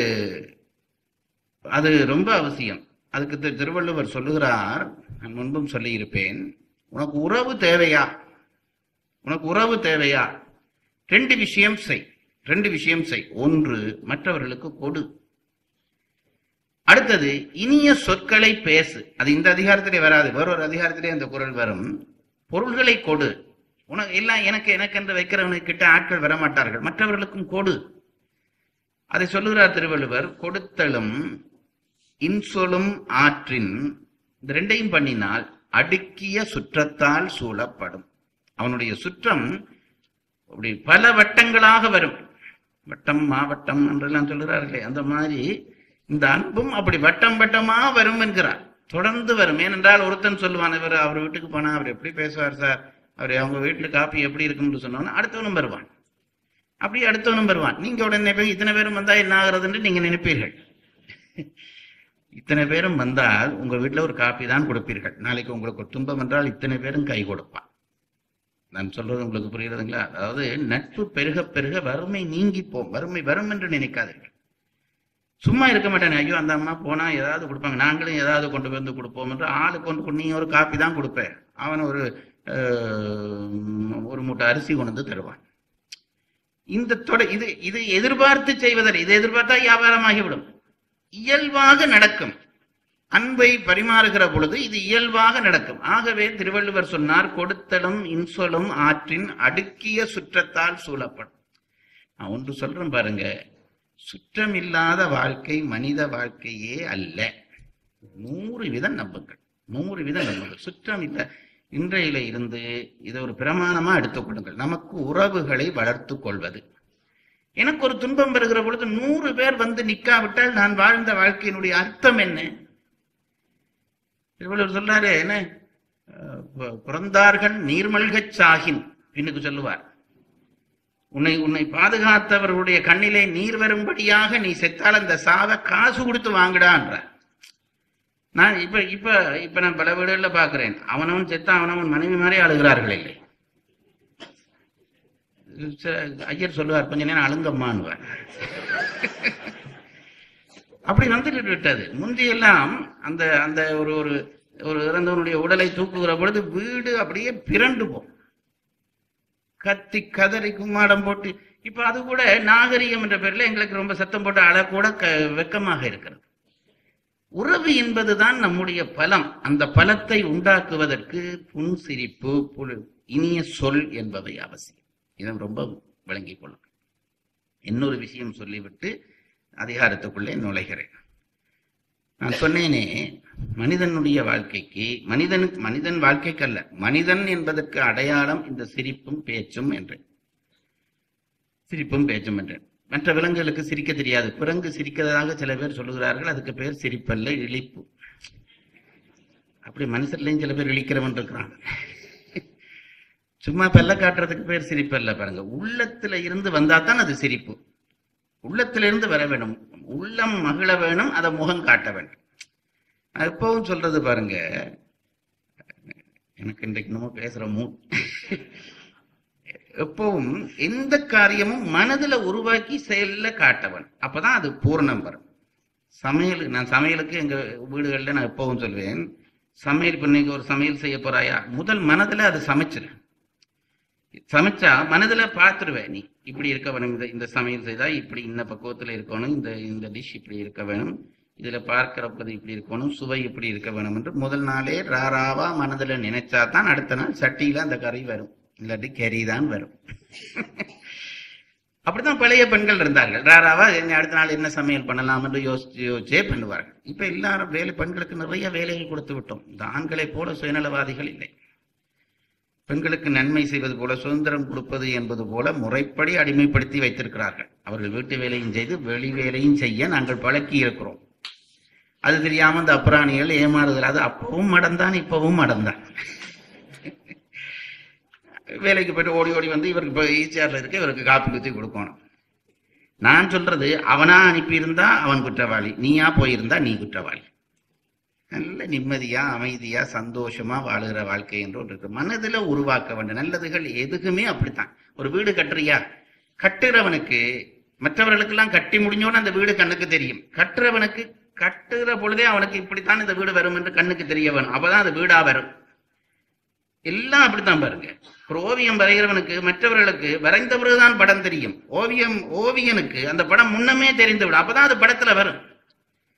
அது ரொம்ப அவசியம் அதுக்கு திரு- திருவள்ளுவர் சொல்லுகிறார் நான் முன்பும் சொல்லியிருப்பேன் உனக்கு உறவு தேவையா உனக்கு உறவு தேவையா ரெண்டு விஷயம் செய் ரெண்டு விஷயம் செய் ஒன்று மற்றவர்களுக்கு கொடு அடுத்தது இனிய சொற்களை பேசு அது இந்த அதிகாரத்திலே வராது வேறொரு அதிகாரத்திலே அந்த குரல் வரும் பொருள்களை கொடு உனக்கு எல்லாம் எனக்கு எனக்கு என்று வைக்கிறவனுக்கு கிட்ட ஆட்கள் வரமாட்டார்கள் மற்றவர்களுக்கும் கொடு அதை சொல்லுகிறார் திருவள்ளுவர் கொடுத்தலும் இன்சொலும் ஆற்றின் இந்த ரெண்டையும் பண்ணினால் அடுக்கிய சுற்றத்தால் சூழப்படும் அவனுடைய சுற்றம் அப்படி பல வட்டங்களாக வரும் வட்டம் மாவட்டம் என்றெல்லாம் சொல்லுகிறார்களே அந்த மாதிரி இந்த அன்பும் அப்படி வட்டம் வட்டமா வரும் என்கிறார் தொடர்ந்து வரும் ஏனென்றால் ஒருத்தன் சொல்லுவான் இவர் அவர் வீட்டுக்கு போனா அவர் எப்படி பேசுவார் சார் அவர் அவங்க வீட்டுல காப்பி எப்படி இருக்கும்னு சொன்னோன்னா அடுத்தவனும் வருவான் அப்படி அடுத்தவனும் வருவான் நீங்க உடனே போய் இத்தனை பேரும் வந்தா என்ன ஆகுறதுன்னு நீங்க நினைப்பீர்கள் இத்தனை பேரும் வந்தால் உங்க வீட்டுல ஒரு காப்பி தான் கொடுப்பீர்கள் நாளைக்கு உங்களுக்கு ஒரு துன்பம் என்றால் இத்தனை பேரும் கை கொடுப்பான் நான் சொல்றது உங்களுக்கு புரியுறதுங்களா அதாவது நட்பு பெருக பெருக வறுமை நீங்கி போம் வறுமை வரும் என்று நினைக்காதீர்கள் சும்மா இருக்க மாட்டேன் ஐயோ அந்த அம்மா போனா ஏதாவது கொடுப்பாங்க நாங்களும் ஏதாவது கொண்டு வந்து கொடுப்போம் என்று ஆளுக்கு கொண்டு நீ ஒரு காப்பி தான் கொடுப்பேன் அவன் ஒரு அஹ், ஒரு மூட்டை அரிசி கொண்டு வந்து தருவான் இந்த தொட இது இது எதிர்பார்த்து செய்வதில்லை இது எதிர்பார்த்தா வியாபாரமாகிவிடும் இயல்பாக நடக்கும் அன்பை பரிமாறுகிற பொழுது இது இயல்பாக நடக்கும் ஆகவே திருவள்ளுவர் சொன்னார் கொடுத்தலும் இன்சொலும் ஆற்றின் அடுக்கிய சுற்றத்தால் சூழப்படும் நான் ஒன்று சொல்றேன் பாருங்க சுற்றம் இல்லாத வாழ்க்கை மனித வாழ்க்கையே அல்ல நூறு விதம் நம்புங்கள் நூறு விதம் நம்புங்கள் சுற்றம் இல்லை இன்றையில இருந்து இதை ஒரு பிரமாணமா எடுத்துக்கொள்ளுங்கள் நமக்கு உறவுகளை வளர்த்து கொள்வது எனக்கு ஒரு துன்பம் வருகிற பொழுது நூறு பேர் வந்து நிக்காவிட்டால் நான் வாழ்ந்த வாழ்க்கையினுடைய அர்த்தம் என்ன திருவள்ளுவர் சொல்றாரு என்ன அஹ், பு- பிறந்தார்கள் நீர்மல்கச் சாகின் பின்னுக்கு சொல்லுவார் உன்னை உன்னை பாதுகாத்தவர்களுடைய கண்ணிலே நீர் வரும்படியாக நீ செத்தால் அந்த சாவை காசு கொடுத்து வாங்குடான்றார் நான் இப்ப இப்ப இப்ப நான் பல வீடுகள்ல பாக்குறேன் அவனவன் செத்தா அவனவன் மனைவி மாதிரி அழுகிறார்கள் இல்லை ச- ஐயர் சொல்லுவார் கொஞ்ச நேரம் அழுங்கம்மான்னுவார் அப்படி வந்துட்டு விட்டது முந்தியெல்லாம் அந்த அந்த ஒரு ஒரு ஒரு இறந்தவனுடைய உடலை தூக்குகிற பொழுது வீடு அப்படியே பிறண்டு போகும் கத்தி கதறி கும்மாடம் போட்டு இப்ப அது கூட நாகரிகம் என்ற பேர்ல எங்களுக்கு ரொம்ப சத்தம் போட்டு அழ கூட க- வெக்கமாக இருக்கிறது உறவு என்பதுதான் நம்முடைய பலம் அந்த பலத்தை உண்டாக்குவதற்கு புன்சிரிப்பு புல் இனிய சொல் என்பவை அவசியம் இதை ரொம்ப விளங்கிக் கொள்ளுங்கள் இன்னொரு விஷயம் சொல்லிவிட்டு அதிகாரத்துக்குள்ளே நுழைகிறேன் நான் சொன்னேனே மனிதனுடைய வாழ்க்கைக்கு மனிதனுக்கு மனிதன் வாழ்க்கைக்கு அல்ல மனிதன் என்பதற்கு அடையாளம் இந்த சிரிப்பும் பேச்சும் என்றேன் சிரிப்பும் பேச்சும் என்றேன் மற்ற விலங்குகளுக்கு சிரிக்க தெரியாது குரங்கு சிரிக்கிறதாக சில பேர் சொல்லுகிறார்கள் அதுக்கு பேர் சிரிப்பல்ல இழிப்பு அப்படி மனுஷர்லையும் சில பேர் இழிக்கிறவன் இருக்கிறாங்க சும்மா பெல்ல காட்டுறதுக்கு பேர் சிரிப்பல்ல பாருங்க உள்ளத்துல இருந்து வந்தா தான் அது சிரிப்பு உள்ளத்திலிருந்து வர வேணும் உள்ளம் மகிழ வேணும் அதை முகம் காட்ட வேண்டும் நான் எப்பவும் சொல்றது பாருங்க எனக்கு இன்றைக்கு நம்ம பேசுற மூ எப்பவும் எந்த காரியமும் மனதுல உருவாக்கி செயல்ல காட்டவன் அப்பதான் அது பூர்ணம் வரும் சமையல் நான் சமையலுக்கு எங்க வீடுகள்ல நான் எப்பவும் சொல்வேன் சமையல் இப்ப இன்னைக்கு ஒரு சமையல் செய்ய போறாயா முதல் மனதுல அது சமைச்சிரு சமைச்சா மனதுல பார்த்துருவேன் நீ இப்படி இருக்க வேணும் இந்த இந்த சமையல் செய்தா இப்படி இந்த பக்குவத்துல இருக்கணும் இந்த இந்த டிஷ் இப்படி இருக்க வேணும் இதுல பார்க்கிறப்பது இப்படி இருக்கணும் சுவை இப்படி இருக்க வேணும் என்று முதல் நாளே ராராவா மனதுல நினைச்சா தான் அடுத்த நாள் சட்டியில அந்த கறி வரும் இல்லாட்டி கறி தான் வரும் அப்படித்தான் பழைய பெண்கள் இருந்தார்கள் ராராவா என்ன அடுத்த நாள் என்ன சமையல் பண்ணலாம் என்று யோசிச்சு யோசிச்சே பண்ணுவார்கள் இப்ப எல்லாரும் வேலை பெண்களுக்கு நிறைய வேலைகள் கொடுத்து விட்டோம் இந்த ஆண்களைப் போல சுயநலவாதிகள் இல்லை பெண்களுக்கு நன்மை செய்வது போல சுதந்திரம் கொடுப்பது என்பது போல முறைப்படி அடிமைப்படுத்தி வைத்திருக்கிறார்கள் அவர்கள் வீட்டு வேலையும் செய்து வெளி வேலையும் செய்ய நாங்கள் பழக்கி இருக்கிறோம் அது தெரியாம இந்த அப்புறாணிகள் ஏமாறுதல் அது அப்பவும் மடந்தான் இப்பவும் மடந்தான் வேலைக்கு போயிட்டு ஓடி ஓடி வந்து இவருக்கு இப்போ ஈசிஆர்ல இருக்க இவருக்கு காப்பி குத்தி கொடுக்கணும் நான் சொல்றது அவனா அனுப்பியிருந்தா அவன் குற்றவாளி நீயா போயிருந்தா நீ குற்றவாளி நல்ல நிம்மதியா அமைதியா சந்தோஷமா வாழுகிற வாழ்க்கை என்று ஒன்று இருக்கு மனதுல உருவாக்க வேண்டும் நல்லதுகள் எதுக்குமே அப்படித்தான் ஒரு வீடு கட்டுறியா கட்டுறவனுக்கு மற்றவர்களுக்கெல்லாம் கட்டி முடிஞ்சோன்னு அந்த வீடு கண்ணுக்கு தெரியும் கட்டுறவனுக்கு கட்டுற பொழுதே அவனுக்கு இப்படித்தான் இந்த வீடு வரும் என்று கண்ணுக்கு தெரிய வேணும் அப்பதான் அது வீடா வரும் எல்லாம் அப்படித்தான் பாருங்க ஒரு ஓவியம் வரைகிறவனுக்கு மற்றவர்களுக்கு வரைந்த பிறகுதான் படம் தெரியும் ஓவியம் ஓவியனுக்கு அந்த படம் முன்னமே தெரிந்து விடும் அப்பதான் அது படத்துல வரும்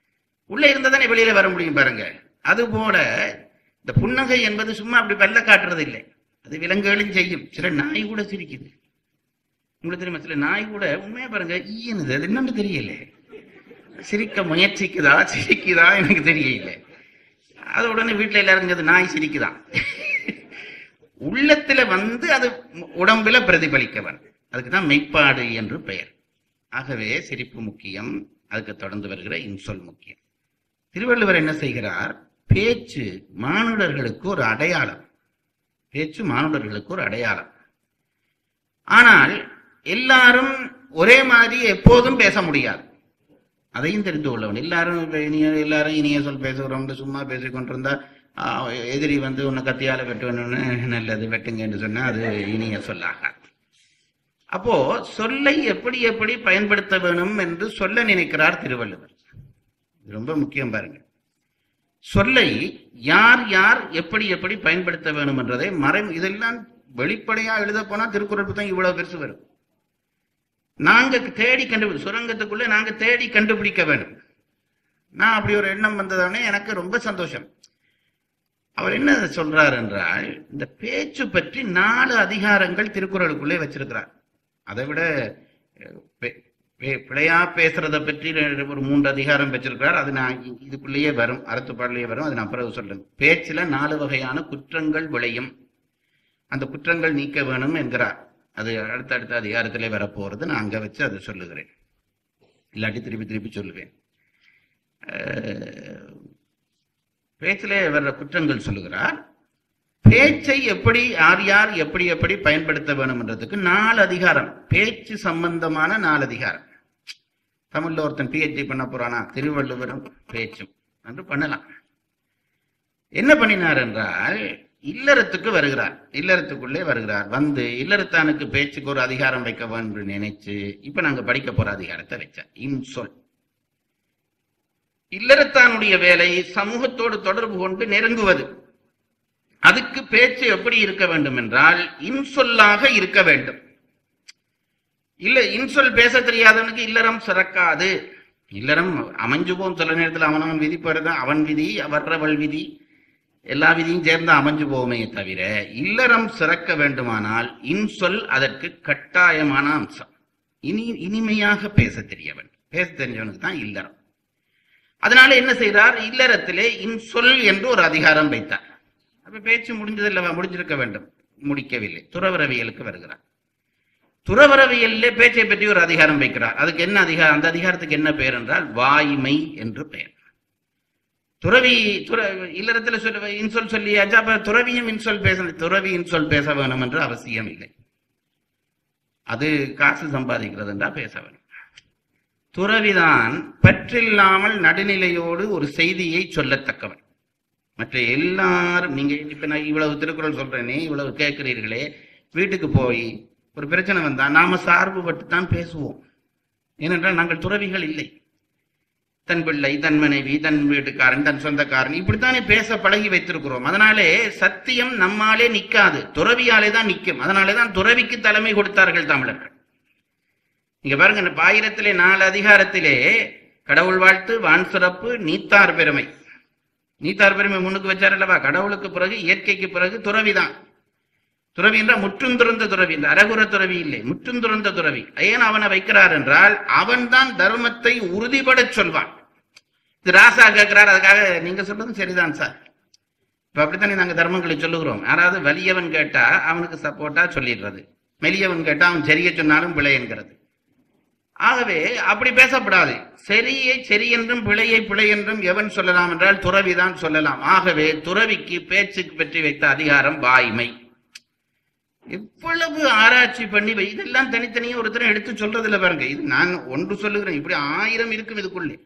உள்ள இருந்தா தானே வெளியில வர முடியும் பாருங்க அது போல இந்த புன்னகை என்பது சும்மா அப்படி வெள்ள காட்டுறது இல்லை அது விலங்குகளும் செய்யும் சில நாய் கூட சிரிக்குது உங்களுக்கு தெரியுமா சில நாய் கூட உண்மையா பாருங்க ஈயனுது அது என்னன்னு தெரியல சிரிக்க முயற்சிக்குதா சிரிக்குதா எனக்கு தெரியல அது உடனே வீட்டுல எல்லாரும் இங்க நாய் சிரிக்குதான் உள்ளத்துல வந்து அது உடம்புல பிரதிபலிக்க வேணும் அதுக்கு தான் மெய்ப்பாடு என்று பெயர் ஆகவே சிரிப்பு முக்கியம் அதுக்கு தொடர்ந்து வருகிற இன்சொல் முக்கியம் திருவள்ளுவர் என்ன செய்கிறார் பேச்சு மானுடர்களுக்கு ஒரு அடையாளம் பேச்சு மானுடர்களுக்கு ஒரு அடையாளம் ஆனால் எல்லாரும் ஒரே மாதிரி எப்போதும் பேச முடியாது அதையும் தெரிந்து கொள்ளவன் எல்லாரும் இப்ப இனிய எல்லாரும் இனிய சொல் பேசுகிறோம் சும்மா பேசிக் கொண்டிருந்தா ஆ, எதிரி வந்து உன்னை கத்தியால வெட்டுவனு நல்லது வெட்டுங்க என்று சொன்னா அது இனிய சொல்லாகாது அப்போ சொல்லை எப்படி எப்படி பயன்படுத்த வேணும் என்று சொல்ல நினைக்கிறார் திருவள்ளுவர் இது ரொம்ப முக்கியம் பாருங்க சொல்லை யார் யார் எப்படி எப்படி பயன்படுத்த வேணும் என்றதை மறை இதெல்லாம் வெளிப்படையா எழுத போனா திருக்குறள் தான் இவ்வளவு பெருசு வரும் நாங்க தேடி கண்டுபிடி சுரங்கத்துக்குள்ள நாங்க தேடி கண்டுபிடிக்க வேணும் நான் அப்படி ஒரு எண்ணம் வந்ததானே எனக்கு ரொம்ப சந்தோஷம் அவர் என்ன சொல்றார் என்றால் இந்த பேச்சு பற்றி நாலு அதிகாரங்கள் திருக்குறளுக்குள்ளே வச்சிருக்கிறார் அதை விட அஹ், பே- பே- பிழையா பேசுறத பற்றி ரெண்டு- ஒரு மூன்று அதிகாரம் வச்சிருக்கிறார் அது நான் இ- இதுக்குள்ளேயே வரும் அறத்துப்பாடலையே வரும் அது நான் பிறகு சொல்றேன் பேச்சுல நாலு வகையான குற்றங்கள் விளையும் அந்த குற்றங்கள் நீக்க வேணும் என்கிறார் அது அடுத்தடுத்த அதிகாரத்திலே வரப்போறது நான் அங்க வச்சு அதை சொல்லுகிறேன் இல்லாட்டி திருப்பி திருப்பி சொல்லுவேன் அஹ், பேச்சிலே வர்ற குற்றங்கள் சொல்லுகிறார் பேச்சை எப்படி யார் யார் எப்படி எப்படி பயன்படுத்த வேணும் என்றதுக்கு நாலு அதிகாரம் பேச்சு சம்பந்தமான நாலு அதிகாரம் தமிழ்ல ஒருத்தன் பிஹெச்டி பண்ண போறானா திருவள்ளுவரும் பேச்சும் என்று பண்ணலாம் என்ன பண்ணினார் என்றால் இல்லறத்துக்கு வருகிறார் இல்லறத்துக்குள்ளே வருகிறார் வந்து இல்லறத்தானுக்கு பேச்சுக்கு ஒரு அதிகாரம் வைக்க வேண்டும் என்று நினைச்சு இப்ப நாங்க படிக்க போற அதிகாரத்தை வச்சார் இன்சொல் இல்லறத்தானுடைய வேலை சமூகத்தோடு தொடர்பு கொண்டு நெருங்குவது அதுக்கு பேச்சு எப்படி இருக்க வேண்டும் என்றால் இன்சொல்லாக இருக்க வேண்டும் இல்ல இன்சொல் பேச தெரியாதவனுக்கு இல்லறம் சிறக்காது இல்லறம் அமைஞ்சு போகும் சில நேரத்தில் அவனவன் விதி போறது அவன் விதி வர்றவள் விதி எல்லா விதியும் சேர்ந்து அமைஞ்சு போகுமே தவிர இல்லறம் சிறக்க வேண்டுமானால் இன்சொல் அதற்கு கட்டாயமான அம்சம் இனி இனிமையாக பேச தெரிய வேண்டும் பேச தெரிஞ்சவனுக்கு தான் இல்லறம் அதனால என்ன செய்தார் இல்லறத்திலே இன்சொல் என்று ஒரு அதிகாரம் வைத்தார் அப்ப பேச்சு முடிஞ்சதில்ல முடிஞ்சிருக்க வேண்டும் முடிக்கவில்லை துறவரவியலுக்கு வருகிறார் துறவரவியலிலே பேச்சை பற்றி ஒரு அதிகாரம் வைக்கிறார் அதுக்கு என்ன அதிகாரம் அந்த அதிகாரத்துக்கு என்ன பெயர் என்றால் வாய்மை என்று பெயர் துறவி துற இல்லறத்துல சொல்ல இன்சொல் சொல்லியாச்சு அப்ப துறவியும் இன்சொல் பேச துறவி இன்சொல் பேச வேணும் என்று அவசியம் இல்லை அது காசு சம்பாதிக்கிறது என்றா பேச வேணும் துறவிதான் பற்றில்லாமல் நடுநிலையோடு ஒரு செய்தியை சொல்லத்தக்கவன் மற்ற எல்லாரும் நீங்க இப்ப நான் இவ்வளவு திருக்குறள் சொல்றேனே இவ்வளவு கேட்கிறீர்களே வீட்டுக்கு போய் ஒரு பிரச்சனை வந்தா நாம சார்புபட்டு தான் பேசுவோம் ஏனென்றால் நாங்கள் துறவிகள் இல்லை தன் பிள்ளை தன் மனைவி தன் வீட்டுக்காரன் தன் சொந்தக்காரன் இப்படித்தானே பேச பழகி வைத்திருக்கிறோம் அதனாலே சத்தியம் நம்மாலே நிக்காது துறவியாலே தான் நிற்கும் அதனாலே தான் துறவிக்கு தலைமை கொடுத்தார்கள் தமிழர்கள் இங்க பாருங்க இந்த ஆயிரத்திலே நாலு அதிகாரத்திலே கடவுள் வாழ்த்து வான் சிறப்பு நீத்தார் பெருமை நீத்தார் பெருமை முன்னுக்கு வச்சார் அல்லவா கடவுளுக்கு பிறகு இயற்கைக்கு பிறகு துறவிதான் துறவி என்றால் முற்றும் துறந்த துறவி இல்லை அரகுர துறவி இல்லை முற்றும் துறந்த துறவி ஏன் அவனை வைக்கிறார் என்றால் அவன்தான் தர்மத்தை உறுதிபடச் சொல்வான் இது ராசா கேட்கிறார் அதுக்காக நீங்க சொல்றதும் சரிதான் சார் இப்ப அப்படித்தானே நாங்க தர்மங்களை சொல்லுகிறோம் யாராவது வலியவன் கேட்டா அவனுக்கு சப்போர்ட்டா சொல்லிடுறது மெலியவன் கேட்டா அவன் சரிய சொன்னாலும் பிழை என்கிறது ஆகவே அப்படி பேசப்படாது சரியை சரி என்றும் பிழையை பிழை என்றும் எவன் சொல்லலாம் என்றால் துறவிதான் சொல்லலாம் ஆகவே துறவிக்கு பேச்சுக்கு பற்றி வைத்த அதிகாரம் வாய்மை எவ்வளவு ஆராய்ச்சி பண்ணி வை- இதெல்லாம் தனித்தனியா ஒருத்தரும் எடுத்து சொல்றதில்ல பாருங்க இது நான் ஒன்று சொல்லுகிறேன் இப்படி ஆயிரம் இருக்கும் இதுக்குள்ளே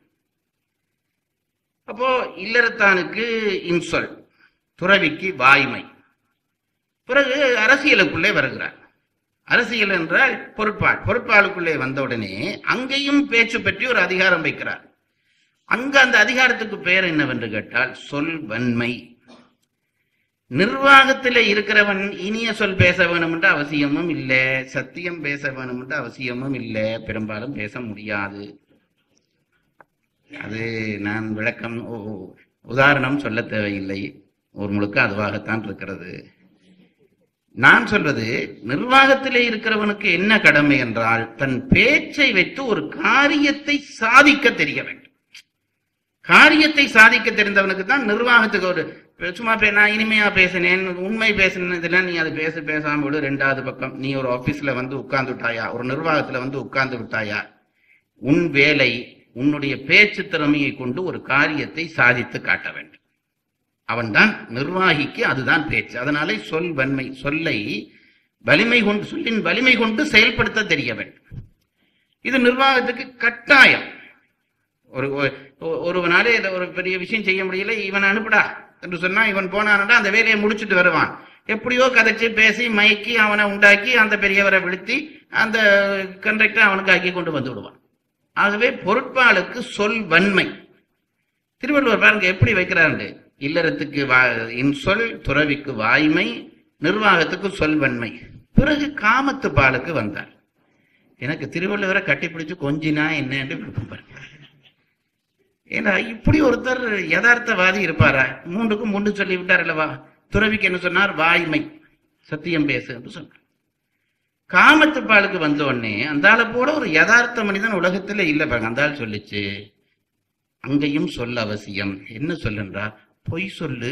அப்போ இல்லறத்தானுக்கு இன்சொல் துறவிக்கு வாய்மை பிறகு அரசியலுக்குள்ளே வருகிறார் அரசியல் என்றால் பொறுப்பாள் பொறுப்பாளுக்குள்ளே வந்தவுடனே அங்கேயும் பேச்சு பற்றி ஒரு அதிகாரம் வைக்கிறார் அங்க அந்த அதிகாரத்துக்கு பெயர் என்னவென்று கேட்டால் சொல் வன்மை நிர்வாகத்தில் இருக்கிறவன் இனிய சொல் பேச வேணும் என்ற அவசியமும் இல்லை சத்தியம் பேச வேணும் என்ற அவசியமும் இல்லை பெரும்பாலும் பேச முடியாது அது நான் விளக்கம் உ- உ- உதாரணம் சொல்ல தேவையில்லை ஒரு முழுக்க அதுவாகத்தான் இருக்கிறது நான் சொல்வது நிர்வாகத்திலே இருக்கிறவனுக்கு என்ன கடமை என்றால் தன் பேச்சை வைத்து ஒரு காரியத்தை சாதிக்க தெரிய வேண்டும் காரியத்தை சாதிக்க தெரிந்தவனுக்கு தான் நிர்வாகத்துக்கு ஒரு சும்மா பே- நான் இனிமையா பேசினேன் உண்மை பேசினதுல நீ அது பேச பேசாம விடு ரெண்டாவது பக்கம் நீ ஒரு ஆபீஸ்ல வந்து உட்கார்ந்து விட்டாயா ஒரு நிர்வாகத்துல வந்து உட்கார்ந்து விட்டாயா உன் வேலை உன்னுடைய பேச்சு திறமையை கொண்டு ஒரு காரியத்தை சாதித்து காட்ட வேண்டும் அவன்தான் நிர்வாகிக்கு அதுதான் பேச்சு அதனாலே சொல் வன்மை சொல்லை வலிமை கொண்டு சொல்லின் வலிமை கொண்டு செயல்படுத்த தெரிய வேண்டும் இது நிர்வாகத்துக்கு கட்டாயம் ஒரு ஒரு- ஒருவனாலே இதை ஒரு பெரிய விஷயம் செய்ய முடியல இவன் அனுப்புடா என்று சொன்னா இவன் போனான்டா அந்த வேலையை முடிச்சிட்டு வருவான் எப்படியோ கதைச்சு பேசி மயக்கி அவனை உண்டாக்கி அந்த பெரியவரை விழுத்தி அந்த கண்டக்டரை அவனுக்கு ஆக்கி கொண்டு வந்து விடுவான் ஆகவே பொருட்பாலுக்கு சொல் வன்மை திருவள்ளுவர் பாருங்க எப்படி வைக்கிறாரு இல்லறத்துக்கு வா இன் சொல் துறவிக்கு வாய்மை நிர்வாகத்துக்கு சொல் வன்மை பிறகு காமத்து பாலுக்கு வந்தார் எனக்கு திருவள்ளுவரை கட்டிப்பிடிச்சு கொஞ்சினா என்னன்னு விருப்பம் பாருங்க ஏன்னா இப்படி ஒருத்தர் யதார்த்தவாதி இருப்பாரா மூன்றுக்கும் மூன்று சொல்லி விட்டார் அல்லவா துறவிக்கு என்ன சொன்னார் வாய்மை சத்தியம் பேசு என்று சொன்னார் காமத்து பாலுக்கு வந்த உடனே அந்த ஆளை போல ஒரு யதார்த்த மனிதன் உலகத்துல இல்ல பாருங்க அந்த ஆள் சொல்லிச்சு அங்கேயும் சொல்ல அவசியம் என்ன சொல்லுன்றார் பொய் சொல்லு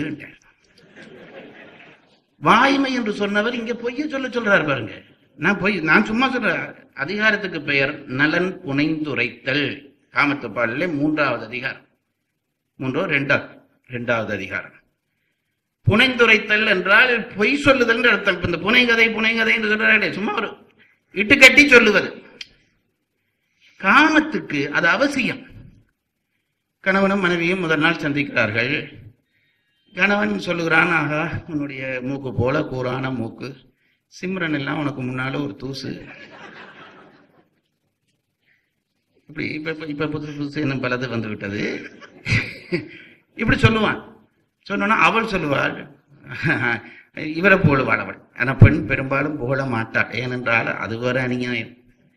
வாய்மை என்று சொன்னவர் இங்க பொய்ய சொல்ல சொல்றாரு பாருங்க நான் பொய் நான் சும்மா சொல்றேன் அதிகாரத்துக்கு பெயர் நலன் புனைந்துரைத்தல் காமத்துப்பாலிலே மூன்றாவது அதிகாரம் மூன்றோ ரெண்டாவது ரெண்டாவது அதிகாரம் புனைந்துரைத்தல் என்றால் பொய் சொல்லுதல் என்று அர்த்தம் இப்ப இந்த புனைகதை புனைகதை என்று சொல்றாரு சும்மா ஒரு இட்டுக்கட்டி சொல்லுவது காமத்துக்கு அது அவசியம் கணவனும் மனைவியும் முதல் நாள் சந்திக்கிறார்கள் கணவன் சொல்லுகிறான் ஆகா உன்னுடைய மூக்கு போல கூரான மூக்கு சிம்ரன் எல்லாம் உனக்கு முன்னால ஒரு தூசு இப்படி இப்ப இப்ப- இப்ப புதுசு புதுசு இன்னும் பலது வந்து விட்டது இப்படி சொல்லுவான் சொன்னோன்னா அவள் சொல்லுவாள் இவரை புகழுவாள் அவள் ஆனா பெண் பெரும்பாலும் புகழ மாட்டாள் ஏனென்றால் அது வர அநியாயம்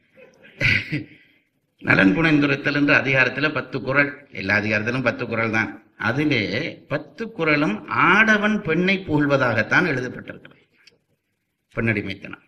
நலன் புனைந்துரைத்தல் என்ற அதிகாரத்துல பத்து குறள் எல்லா அதிகாரத்திலும் பத்து குறள் தான் அதிலே பத்து குறளும் ஆடவன் பெண்ணை புகழ்வதாகத்தான் எழுதப்பட்டிருக்கிறது பெண்ணடிமைத்தனம்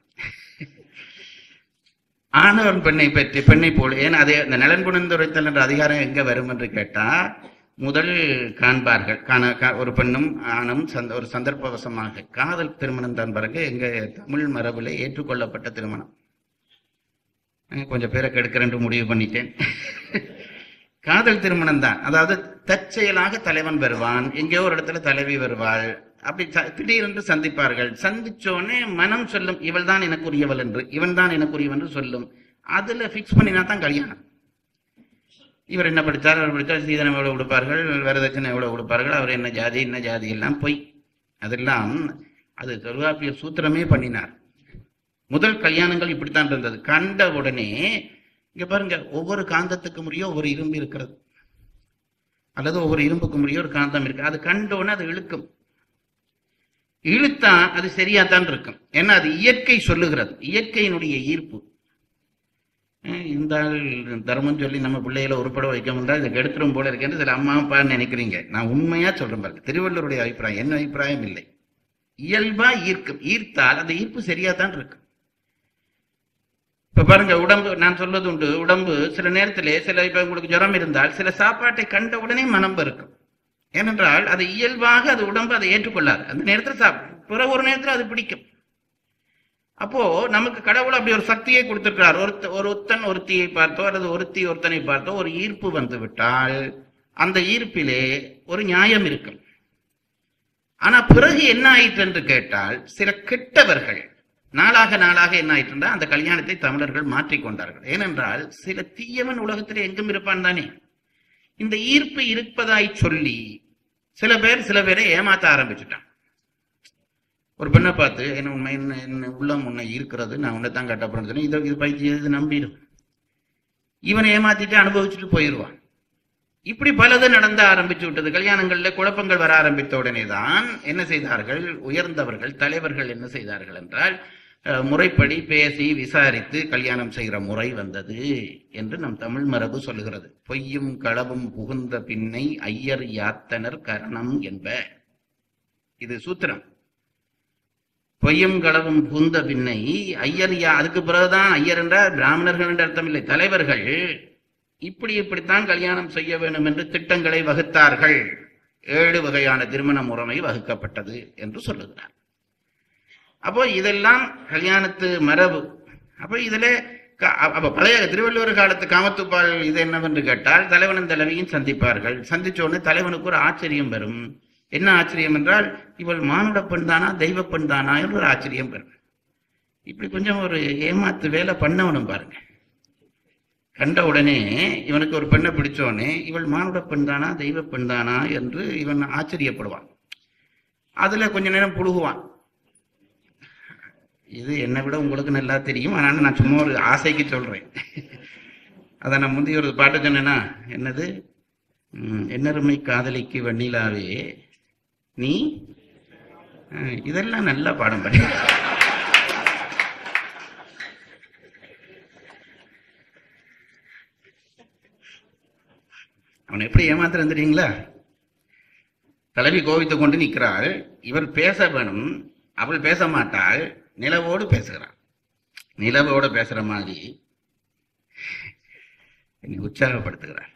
ஆணவன் பெண்ணை பற்றி பெண்ணை போல் ஏன் அதே அந்த நலன் புனைந்துரைத்தல் என்ற அதிகாரம் எங்க வரும் என்று கேட்டா முதல் காண்பார்கள் காண கா- ஒரு பெண்ணும் ஆணும் சந்த ஒரு சந்தர்ப்பவசமாக காதல் திருமணம் தான் பிறகு எங்க தமிழ் மரபில் ஏற்றுக்கொள்ளப்பட்ட திருமணம் அஹ் கொஞ்சம் பேரை கெடுக்கிறேன் முடிவு பண்ணிட்டேன் காதல் திருமணம் தான் அதாவது தற்செயலாக தலைவன் வருவான் எங்கேயோ ஒரு இடத்துல தலைவி வருவாள் அப்படி ச- திடீரென்று சந்திப்பார்கள் சந்திச்சோடனே மனம் சொல்லும் இவள் தான் எனக்குரியவள் என்று இவன் தான் எனக்குரியவன் என்று சொல்லும் அதுல ஃபிக்ஸ் பண்ணினா தான் கல்யாணம் இவர் என்ன படித்தார் அவர் படித்தார் சீதனம் எவ்வளவு கொடுப்பார்கள் வரதட்சணை எவ்வளவு கொடுப்பார்கள் அவர் என்ன ஜாதி என்ன ஜாதி எல்லாம் பொய் அதெல்லாம் அது தொல்காப்பிய சூத்திரமே பண்ணினார் முதல் கல்யாணங்கள் இப்படித்தான் இருந்தது கண்ட உடனே இங்க பாருங்க ஒவ்வொரு காந்தத்துக்கு முடிய ஒவ்வொரு இரும்பு இருக்கிறது அல்லது ஒவ்வொரு இரும்புக்கு முடிய ஒரு காந்தம் இருக்கு அது கண்ட உடனே அது இழுக்கும் இழுத்தா அது சரியாத்தான் இருக்கும் ஏன்னா அது இயற்கை சொல்லுகிறது இயற்கையினுடைய ஈர்ப்பு அஹ் இந்த ஆள் தர்மம் சொல்லி நம்ம பிள்ளைகளை உருப்பட வைக்க முடியாது இதை கெடுத்துரும் போல இருக்கேன்னு சில அம்மா அப்பா நினைக்கிறீங்க நான் உண்மையா சொல்றேன் பாருங்க திருவள்ளுவருடைய அபிப்பிராயம் என்ன அபிப்பிராயம் இல்லை இயல்பா ஈர்க்கும் ஈர்த்தால் அந்த ஈர்ப்பு சரியா தான் இருக்கு இப்ப பாருங்க உடம்பு நான் சொல்வது உண்டு உடம்பு சில நேரத்திலே சில இப்ப உங்களுக்கு ஜுரம் இருந்தால் சில சாப்பாட்டை கண்ட உடனே மனம் இருக்கும் ஏனென்றால் அது இயல்பாக அது உடம்பு அதை ஏற்றுக்கொள்ளாது அந்த நேரத்தில் சாப் பிறகு ஒரு நேரத்தில் அது பிடிக்கும் அப்போ நமக்கு கடவுள் அப்படி ஒரு சக்தியை கொடுத்திருக்கிறார் ஒருத்த ஒரு ஒருத்தன் ஒருத்தியை பார்த்தோ அல்லது ஒருத்தி ஒருத்தனை பார்த்தோ ஒரு ஈர்ப்பு வந்து விட்டால் அந்த ஈர்ப்பிலே ஒரு நியாயம் இருக்கும் ஆனா பிறகு என்ன ஆயிற்று என்று கேட்டால் சில கெட்டவர்கள் நாளாக நாளாக என்ன ஆயிற்றுண்டா அந்த கல்யாணத்தை தமிழர்கள் மாற்றிக்கொண்டார்கள் ஏனென்றால் சில தீயவன் உலகத்தில் எங்கும் இருப்பான் தானே இந்த ஈர்ப்பு இருப்பதாய் சொல்லி சில பேர் சில பேரை ஏமாத்த ஆரம்பிச்சுட்டான் ஒரு பெண்ணை பார்த்து என்ன உண்மை என்ன என்ன உள்ளம் உன்னை ஈர்க்கிறது நான் உன்னை தான் கட்டப்படுறேன் சொல்லி இதை இது பைத்தியம் இது நம்பிடும் இவனை ஏமாத்திட்டு அனுபவிச்சுட்டு போயிடுவான் இப்படி பலது நடந்த ஆரம்பிச்சு விட்டது கல்யாணங்கள்ல குழப்பங்கள் வர ஆரம்பித்த உடனே தான் என்ன செய்தார்கள் உயர்ந்தவர்கள் தலைவர்கள் என்ன செய்தார்கள் என்றால் அஹ், முறைப்படி பேசி விசாரித்து கல்யாணம் செய்கிற முறை வந்தது என்று நம் தமிழ் மரபு சொல்லுகிறது பொய்யும் களவும் புகுந்த பின்னை ஐயர் யாத்தனர் கரணம் என்ப இது சூத்திரம் பொய்யும் களவும் புகுந்த பின்னை ஐயர் யா அதுக்கு பிறகுதான் ஐயர் என்றால் பிராமணர்கள் என்ற அர்த்தம் இல்லை தலைவர்கள் இப்படி இப்படித்தான் கல்யாணம் செய்ய வேண்டும் என்று திட்டங்களை வகுத்தார்கள் ஏழு வகையான திருமண முறைமை வகுக்கப்பட்டது என்று சொல்லுகிறார் அப்போ இதெல்லாம் கல்யாணத்து மரபு அப்போ இதுல க- அப்ப பழைய திருவள்ளுவர் காலத்து காமத்துப்பால் இது என்னவென்று கேட்டால் தலைவனும் தலைவியும் சந்திப்பார்கள் சந்திச்ச உடனே தலைவனுக்கு ஒரு ஆச்சரியம் வரும் என்ன ஆச்சரியம் என்றால் இவள் மானுட பெண் தானா தெய்வ பெண் தானா என்று ஒரு ஆச்சரியம் வரும் இப்படி கொஞ்சம் ஒரு ஏமாத்து வேலை பண்ணவனும் பாருங்க கண்ட உடனே இவனுக்கு ஒரு பெண்ணை பிடிச்ச உடனே இவள் மானுட பெண் தானா தெய்வ பெண் தானா என்று இவன் ஆச்சரியப்படுவான் அதுல கொஞ்ச நேரம் புழுகுவான் இது என்னை விட உங்களுக்கு நல்லா தெரியும் அதனால நான் சும்மா ஒரு ஆசைக்கு சொல்றேன் அதை நான் முந்தைய ஒரு பாட்டு சொன்னேன்னா என்னது ம், என்னருமை காதலிக்கு வெண்ணிலாவே நீ அஹ், இதெல்லாம் நல்லா பாடம் பண்ணி அவனை எப்படி ஏமாத்துறேன் தெரியுங்களா தலைவி கோவித்து கொண்டு நிற்கிறாள் இவர் பேச வேணும் அவள் பேச மாட்டாள் நிலவோடு பேசுகிறாள் நிலவோடு பேசுற மாதிரி என்னை உற்சாகப்படுத்துகிறாள்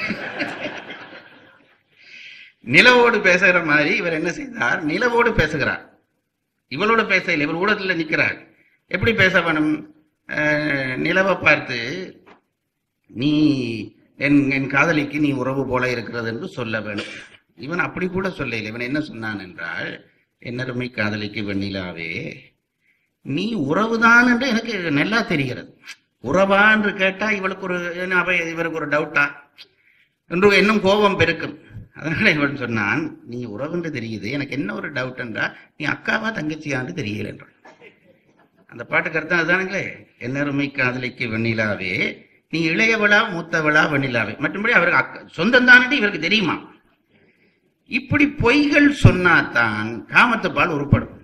நிலவோடு பேசுகிற மாதிரி இவர் என்ன செய்தார் நிலவோடு பேசுகிறார் இவளோட பேசல இவர் ஊடகத்தில் நிற்கிறார் எப்படி பேச வேணும் அஹ், நிலவை பார்த்து நீ என் என் காதலிக்கு நீ உறவு போல இருக்கிறது என்று சொல்ல வேணும் இவன் அப்படி கூட சொல்லல இவன் என்ன சொன்னான் என்றால் என்னருமை காதலிக்கு வெண்ணிலாவே நீ உறவுதான் என்று எனக்கு நல்லா தெரிகிறது உறவா என்று கேட்டா இவளுக்கு ஒரு என்ன அவ இவருக்கு ஒரு டவுட்டா என்று இன்னும் கோபம் பெருக்கும் அதனால இவன் சொன்னான் நீ உறவுன்னு தெரியுது எனக்கு என்ன ஒரு டவுட் என்றா நீ அக்காவா தங்கச்சியான்னு தெரியல என்றான் அந்த பாட்டுக்கு அர்த்தம் அதுதானுங்களே என்னருமை காதலிக்கு வெண்ணிலாவே நீ இளையவளா மூத்தவளா வெண்ணிலாவே மற்றபடி அவருக்கு அக்கா சொந்தம் தானே இவருக்கு தெரியுமா இப்படி பொய்கள் சொன்னாதான் காமத்துப்பால் உருப்படும்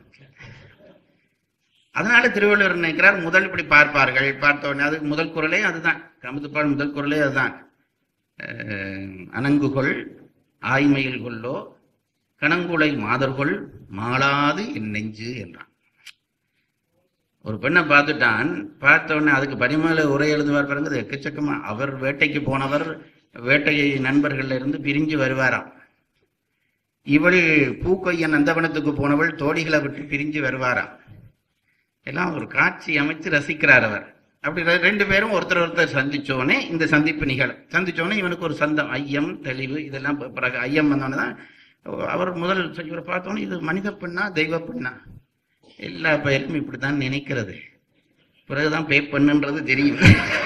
அதனால திருவள்ளுவர் நினைக்கிறார் முதல் இப்படி பார்ப்பார்கள் பார்த்த உடனே அது முதல் குரலே அதுதான் காமத்துப்பால் முதல் குரலே அதுதான் அஹ், அணங்குகொள் ஆய்மையில் கொள்ளோ கணங்குலை மாதர்கொள் மாளாது என் நெஞ்சு என்றான் ஒரு பெண்ணை பார்த்துட்டான் பார்த்த உடனே அதுக்கு பரிமள உரை எழுதுவார் பாருங்க அது எக்கச்சக்கமா அவர் வேட்டைக்கு போனவர் வேட்டையை நண்பர்கள்ல இருந்து பிரிஞ்சு வருவாராம் இவள் பூக்கொய்யன் நந்தவனத்துக்கு போனவள் தோழிகளை விட்டு பிரிஞ்சு வருவாராம் எல்லாம் ஒரு காட்சி அமைச்சு ரசிக்கிறார் அவர் அப்படி ரெ- ரெண்டு பேரும் ஒருத்தர் ஒருத்தர் சந்திச்சோடனே இந்த சந்திப்பு நிகழும் சந்திச்சோடனே இவனுக்கு ஒரு சந்தம் ஐயம் தெளிவு இதெல்லாம் பி- பிறகு ஐயம் வந்தோடனே தான் அவர் முதல் இவரை பார்த்தோன்னே இது மனித பெண்ணா தெய்வ பெண்ணா எல்லா பயிலும் இப்படித்தான் நினைக்கிறது பிறகுதான் பே பண்ணுன்றது தெரியும்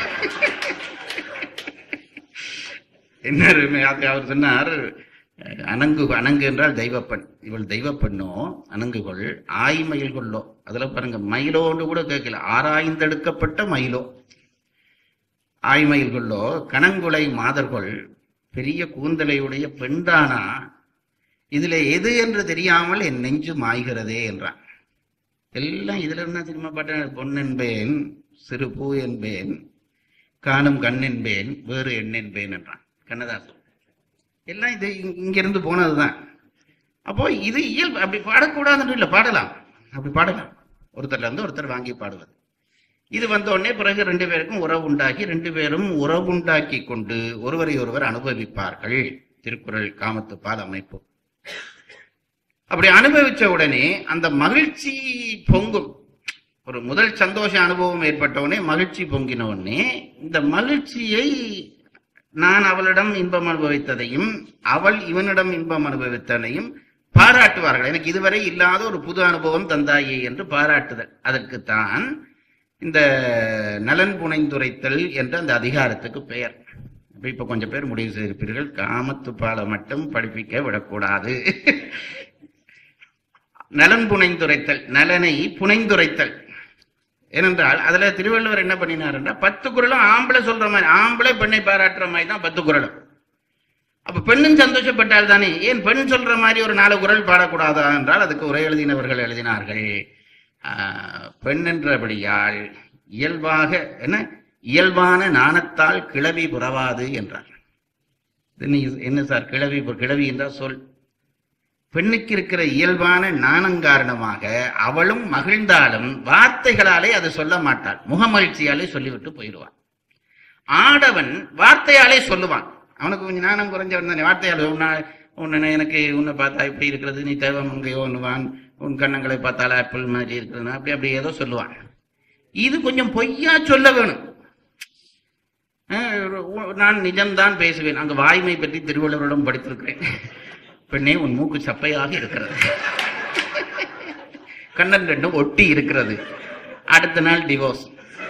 என்ன அருமை. அது அவர் சொன்னார் அஹ், அணங்கு அணங்கு என்றால் தெய்வப்பெண் இவள் தெய்வப்பெண்ணோ அணங்குகொள் ஆய்மயில் கொள்ளோ அதுல பாருங்க மயிலோன்னு கூட கேட்கல ஆராய்ந்தெடுக்கப்பட்ட மயிலோ ஆய்மயில் கொள்ளோ கணங்குலை மாதர்கொள் பெரிய கூந்தலையுடைய பெண்தானா இதுல எது என்று தெரியாமல் என் நெஞ்சு மாய்கிறதே என்றான் எல்லாம் இதுல இருந்தா சினிமா பாட்டேன் பொன் என்பேன் சிறு பூ என்பேன் காணும் கண் என்பேன் வேறு எண் என்பேன் என்றான் கண்ணதாசன் எல்லாம் இது இங்க- இங்கிருந்து போனதுதான் அப்போ இது இயல்பு அப்படி பாடக்கூடாதுன்னு இல்லை பாடலாம் அப்படி பாடலாம் ஒருத்தர்ல இருந்து ஒருத்தர் வாங்கி பாடுவது இது வந்த உடனே பிறகு ரெண்டு பேருக்கும் உறவு உண்டாக்கி ரெண்டு பேரும் உறவுண்டாக்கி கொண்டு ஒருவரை ஒருவர் அனுபவிப்பார்கள் திருக்குறள் காமத்து பால் அமைப்பு அப்படி அனுபவிச்ச உடனே அந்த மகிழ்ச்சி பொங்கும் ஒரு முதல் சந்தோஷ அனுபவம் ஏற்பட்ட உடனே மகிழ்ச்சி பொங்கின உடனே இந்த மகிழ்ச்சியை நான் அவளிடம் இன்பம் அனுபவித்ததையும் அவள் இவனிடம் இன்பம் அனுபவித்ததையும் பாராட்டுவார்கள் எனக்கு இதுவரை இல்லாத ஒரு புது அனுபவம் தந்தாயே என்று பாராட்டுதல் அதற்குத்தான் இந்த நலன் புனைந்துரைத்தல் என்ற அந்த அதிகாரத்துக்கு பெயர் அப்ப இப்ப கொஞ்சம் பேர் முடிவு செய்திருப்பீர்கள் காமத்துப்பாலை மட்டும் படிப்பிக்க விடக்கூடாது நலன் புனைந்துரைத்தல் நலனை புனைந்துரைத்தல் ஏனென்றால் அதுல திருவள்ளுவர் என்ன பண்ணினார் என்றால் பத்து குரலும் ஆம்பளை சொல்ற மாதிரி ஆம்பளை பெண்ணை பாராட்டுற மாதிரி தான் பத்து குரலும் அப்ப பெண்ணும் சந்தோஷப்பட்டால் தானே ஏன் பெண் சொல்ற மாதிரி ஒரு நாலு குரல் பாடக்கூடாதா என்றால் அதுக்கு உரை எழுதினவர்கள் எழுதினார்கள் ஆஹ், பெண் என்றபடியால் இயல்பாக என்ன இயல்பான நாணத்தால் கிளவி புறவாது என்றார் இது நீ- என்ன சார் கிளவி கிளவி என்றால் சொல் பெண்ணுக்கு இருக்கிற இயல்பான நாணம் காரணமாக அவளும் மகிழ்ந்தாலும் வார்த்தைகளாலே அதை சொல்ல மாட்டாள் முகமகிழ்ச்சியாலே சொல்லிவிட்டு போயிடுவான் ஆடவன் வார்த்தையாலே சொல்லுவான் அவனுக்கு கொஞ்சம் நாணம் குறைஞ்சவன் தானே வார்த்தையால் உன்னை- உன்னை எனக்கு உன்னை பார்த்தா இப்படி இருக்கிறது நீ தேவை முங்கையோ ஒண்ணுவான் உன் கண்ணங்களை பார்த்தால் ஆப்பிள் மாதிரி இருக்கிறதுனா அப்படி அப்படி ஏதோ சொல்லுவான் இது கொஞ்சம் பொய்யா சொல்ல வேணும் அஹ் ஒரு- நான் நிஜம்தான் பேசுவேன் அங்க வாய்மை பற்றி திருவள்ளுவரிடம் படித்திருக்கிறேன் பெண்ணே உன் மூக்கு சப்பையாக இருக்கிறது கண்ணன் ரெண்டும் ஒட்டி இருக்கிறது அடுத்த நாள் டிவோர்ஸ்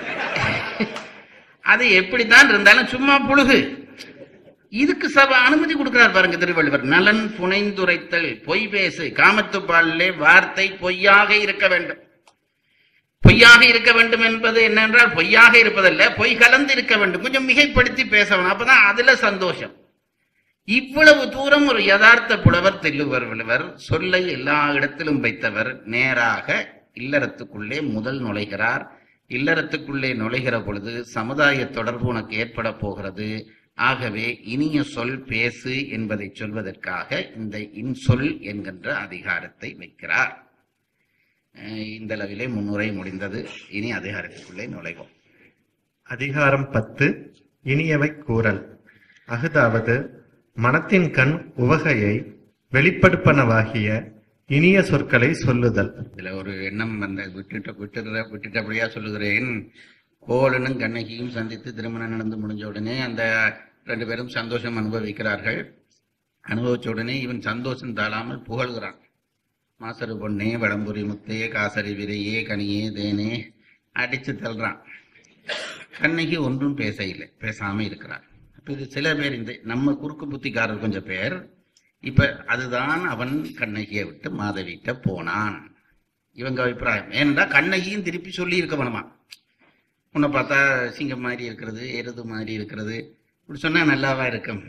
அது எப்படித்தான் இருந்தாலும் சும்மா புழுகு இதுக்கு சப அனுமதி கொடுக்கிறார் பாருங்க திருவள்ளுவர் நலன் புனைந்துரைத்தல் பொய் பேசு காமத்துப்பாலிலே வார்த்தை பொய்யாக இருக்க வேண்டும் பொய்யாக இருக்க வேண்டும் என்பது என்னென்றால் பொய்யாக இருப்பதல்ல பொய் கலந்து இருக்க வேண்டும் கொஞ்சம் மிகைப்படுத்தி பேசணும் அப்பதான் அதுல சந்தோஷம் இவ்வளவு தூரம் ஒரு யதார்த்த புலவர் திருவள்ளுவர் வள்ளுவர் சொல்லை எல்லா இடத்திலும் வைத்தவர் நேராக இல்லறத்துக்குள்ளே முதல் நுழைகிறார் இல்லறத்துக்குள்ளே நுழைகிற பொழுது சமுதாய தொடர்பு உனக்கு ஏற்பட போகிறது ஆகவே இனிய சொல் பேசு என்பதை சொல்வதற்காக இந்த இன்சொல் என்கின்ற அதிகாரத்தை வைக்கிறார் அஹ் இந்த அளவிலே முன்னுரை முடிந்தது இனி அதிகாரத்துக்குள்ளே நுழைவோம் அதிகாரம் பத்து இனியவை கூறல் அஃதாவது மனத்தின் கண் உவகையை வெளிப்படுப்பனவாகிய இனிய சொற்களை சொல்லுதல் இதுல ஒரு எண்ணம் வந்த விட்டுட்ட விட்டுற விட்டுட்டபடியா சொல்லுகிறேன் கோவலனும் கண்ணகியும் சந்தித்து திருமணம் நடந்து முடிஞ்ச உடனே அந்த ரெண்டு பேரும் சந்தோஷம் அனுபவிக்கிறார்கள் அனுபவிச்ச உடனே இவன் சந்தோஷம் தாழாமல் புகழ்கிறான் மாசரு பொண்ணே வடம்புரி முத்தே காசரி விரையே கனியே தேனே அடிச்சு தள்ளுறான் கண்ணகி ஒன்றும் பேச இல்லை பேசாம இருக்கிறான் அப்ப இது சில பேர் இந்த நம்ம குறுக்கு புத்திக்காரர் கொஞ்சம் பேர் இப்ப அதுதான் அவன் கண்ணகியை விட்டு மாதவிட்ட போனான் இவங்க அபிப்பிராயம் ஏனென்றா கண்ணகியும் திருப்பி சொல்லி இருக்க வேணுமா உன்னை பார்த்தா சிங்கம் மாதிரி இருக்கிறது எருது மாதிரி இருக்கிறது இப்படி சொன்னா நல்லாவா இருக்கும்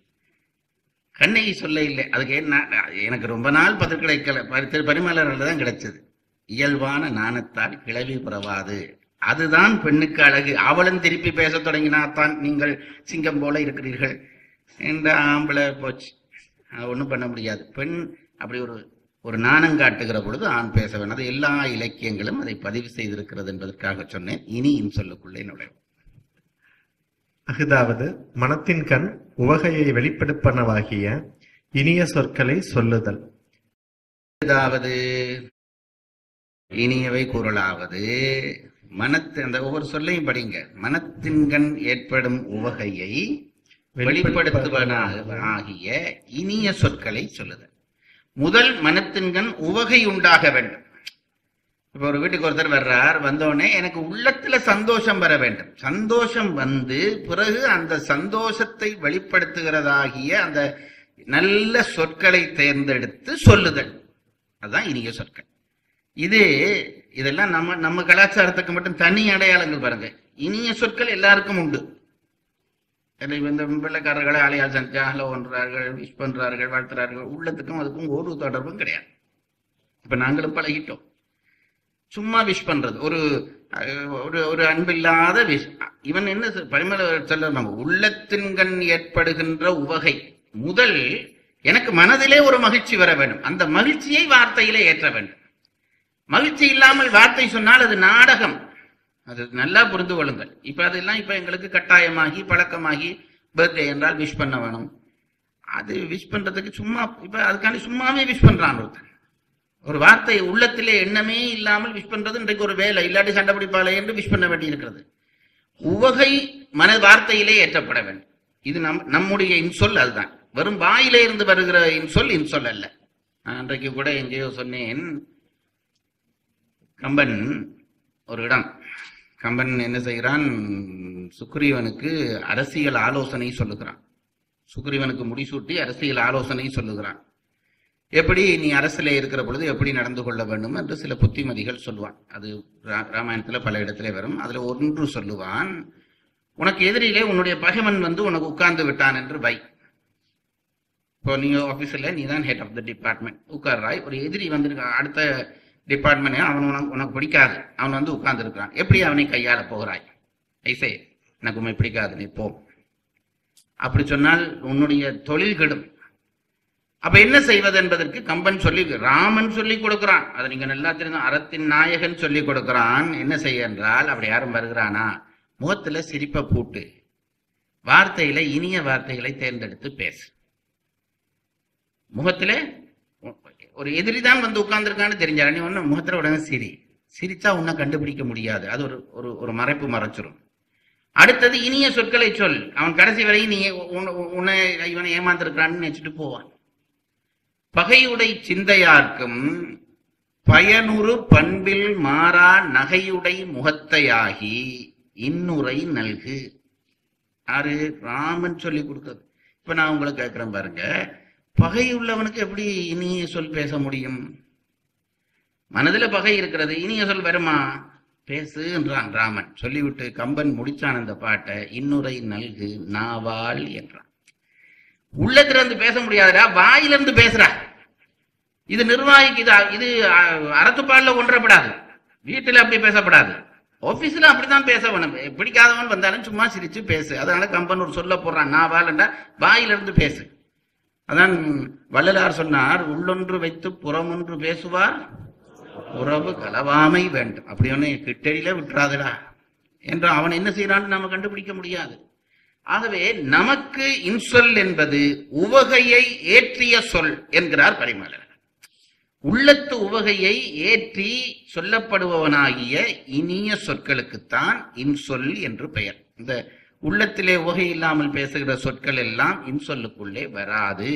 கண்ணகி சொல்ல இல்லை அதுக்கு என்ன எனக்கு ரொம்ப நாள் பதில் கிடைக்கல பரி- பரிமளரில் தான் கிடைச்சது இயல்பான நாணத்தால் கிளவி புறவாது அதுதான் பெண்ணுக்கு அழகு அவளும் திருப்பி பேசத் தொடங்கினாத்தான் நீங்கள் சிங்கம் போல இருக்கிறீர்கள் என்ற ஆம்பளை போச்சு ஒன்றும் பண்ண முடியாது பெண் அப்படி ஒரு ஒரு நாணம் காட்டுகிற பொழுது ஆண் பேச வேண்டும் அது எல்லா இலக்கியங்களும் அதை பதிவு செய்திருக்கிறது என்பதற்காக சொன்னேன் இனி சொல்லுக்குள்ளே நுழைவோம் அஃதாவது மனத்தின் கண் உவகையை வெளிப்படுப்பனவாகிய இனிய சொற்களை சொல்லுதல் அதாவது இனியவை கூறலாவது மனத்து அந்த ஒவ்வொரு சொல்லையும் படிங்க மனத்தின்கண் ஏற்படும் உவகையை வெளிப்படுத்துவனாக ஆகிய இனிய சொற்களை சொல்லுதல் முதல் மனத்தின்கண் உவகை உண்டாக வேண்டும் இப்ப ஒரு வீட்டுக்கு ஒருத்தர் வர்றார் வந்தோடனே எனக்கு உள்ளத்துல சந்தோஷம் வர வேண்டும் சந்தோஷம் வந்து பிறகு அந்த சந்தோஷத்தை வெளிப்படுத்துகிறதாகிய அந்த நல்ல சொற்களை தேர்ந்தெடுத்து சொல்லுதல் அதுதான் இனிய சொற்கள் இது இதெல்லாம் நம்ம நம்ம கலாச்சாரத்துக்கு மட்டும் தனி அடையாளங்கள் பாருங்க இனிய சொற்கள் எல்லாருக்கும் உண்டு இல்லை, இந்த வெள்ளக்காரர்களை ஆலையால் சந்திச்சா ஹலோ பண்றார்கள் விஷ் பண்றார்கள் வாழ்த்துறார்கள் உள்ளத்துக்கும் அதுக்கும் ஒரு தொடர்பும் கிடையாது இப்ப நாங்களும் பழகிட்டோம் சும்மா விஷ் பண்றது ஒரு அஹ், ஒரு ஒரு அன்பில்லாத விஷ் இவன் என்ன சொல்- பரிமள சொல்ல நம்ம உள்ளத்தின்கண் ஏற்படுகின்ற உவகை முதல் எனக்கு மனதிலே ஒரு மகிழ்ச்சி வர வேண்டும் அந்த மகிழ்ச்சியை வார்த்தையிலே ஏற்ற வேண்டும் மகிழ்ச்சி இல்லாமல் வார்த்தை சொன்னால் அது நாடகம் அது நல்லா புரிந்து கொள்ளுங்கள் இப்ப அதெல்லாம் இப்ப எங்களுக்கு கட்டாயமாகி பழக்கமாகி பர்த்டே என்றால் விஷ் பண்ண வேணும் அது விஷ் பண்றதுக்கு சும்மா இப்ப அதுக்காண்டி சும்மாவே விஷ் பண்றான் ஒருத்தன் ஒரு வார்த்தை உள்ளத்திலே எண்ணமே இல்லாமல் விஷ் பண்றது இன்றைக்கு ஒரு வேலை இல்லாட்டி சண்டை பிடிப்பாளே என்று விஷ் பண்ண வேண்டி இருக்கிறது உவகை மன வார்த்தையிலே ஏற்றப்பட வேண்டும் இது நம் நம்முடைய இன்சொல் அதுதான் வெறும் வாயிலே இருந்து வருகிற இன்சொல் இன்சொல் அல்ல நான் அன்றைக்கு கூட எங்கேயோ சொன்னேன் கம்பன் ஒரு இடம் கம்பன் என்ன செய்கிறான் சுக்ரீவனுக்கு அரசியல் ஆலோசனை சொல்லுகிறான் சுக்ரீவனுக்கு முடிசூட்டி அரசியல் ஆலோசனை சொல்லுகிறான் எப்படி நீ அரசிலே இருக்கிற பொழுது எப்படி நடந்து கொள்ள வேண்டும் என்று சில புத்திமதிகள் சொல்லுவான் அது ரா- ராமாயணத்துல பல இடத்திலே வரும் அதுல ஒன்று சொல்லுவான் உனக்கு எதிரிலே உன்னுடைய பகைவன் வந்து உனக்கு உட்கார்ந்து விட்டான் என்று வை இப்போ நீங்க ஆபீஸ்ல நீ தான் ஹெட் ஆஃப் த டிபார்ட்மெண்ட் உட்கார்றாய் ஒரு எதிரி வந்திருக்க அடுத்த டிபார்ட்மெண்ட் அவன் உனக்கு உனக்கு பிடிக்காது அவன் வந்து உட்கார்ந்துருக்கிறான் எப்படி அவனை கையாள போகிறாய் ஐசே எனக்கு உண்மை பிடிக்காது நீ போ அப்படி சொன்னால் உன்னுடைய தொழில் கெடும் அப்ப என்ன செய்வது என்பதற்கு கம்பன் சொல்லி ராமன் சொல்லி கொடுக்கிறான் அதை நீங்க நல்லா தெரியும் அறத்தின் நாயகன் சொல்லி கொடுக்கிறான் என்ன செய்ய என்றால் அப்படி யாரும் வருகிறானா முகத்துல சிரிப்பை பூட்டு வார்த்தையில இனிய வார்த்தைகளை தேர்ந்தெடுத்து பேசு முகத்துல ஒரு எதிரி தான் வந்து உட்கார்ந்துருக்கான்னு தெரிஞ்சாரு நீ ஒண்ணு முகத்துல உடனே சிரி சிரிச்சா உன்னை கண்டுபிடிக்க முடியாது அது ஒரு ஒரு ஒரு மறைப்பு மறைச்சிரும் அடுத்தது இனிய சொற்களை சொல் அவன் கடைசி வரை நீ உன்னை- உன்னை இவனை ஏமாந்திருக்கிறான்னு நினைச்சிட்டு போவான் பகையுடை சிந்தையார்க்கும் பயனுறு பண்பில் மாறா நகையுடை முகத்தையாகி இன்னுரை நல்கு யாரு ராமன் சொல்லி கொடுத்தது இப்ப நான் உங்களை கேட்கிறேன் பாருங்க பகை உள்ளவனுக்கு எப்படி இனிய சொல் பேச முடியும் மனதுல பகை இருக்கிறது இனிய சொல் வருமா பேசு என்றான் ராமன் சொல்லிவிட்டு கம்பன் முடிச்சான் அந்த பாட்டை இன்னுரை நல்கு நாவால் என்றான் உள்ளத்துல இருந்து பேச முடியாதுடா வாயில இருந்து பேசுறா இது நிர்வாகிக்கு இது இது அ- அறத்துப்பாடுல ஒன்றப்படாது வீட்டுல அப்படி பேசப்படாது ஆபீஸ்ல அப்படித்தான் பேச வேணும் பிடிக்காதவன் வந்தாலும் சும்மா சிரிச்சு பேசு அதனால கம்பன் ஒரு சொல்ல போடுறான் நான் வாழண்டா வாயில இருந்து பேசு அதான் வள்ளலார் சொன்னார் உள்ளொன்று வைத்து புறமொன்று பேசுவார் உறவு கலவாமை வேண்டும் அப்படி ஒண்ணு கிட்டடியில விட்டுறாதுடா என்று அவன் என்ன செய்யறான்னு நாம கண்டுபிடிக்க முடியாது ஆகவே நமக்கு இன்சொல் என்பது உவகையை ஏற்றிய சொல் என்கிறார் பரிமளர் உள்ளத்து உவகையை ஏற்றி சொல்லப்படுபவனாகிய இனிய சொற்களுக்குத்தான் இன்சொல் என்று பெயர் இந்த உள்ளத்திலே உவகை இல்லாமல் பேசுகிற சொற்கள் எல்லாம் இன்சொல்லுக்குள்ளே வராது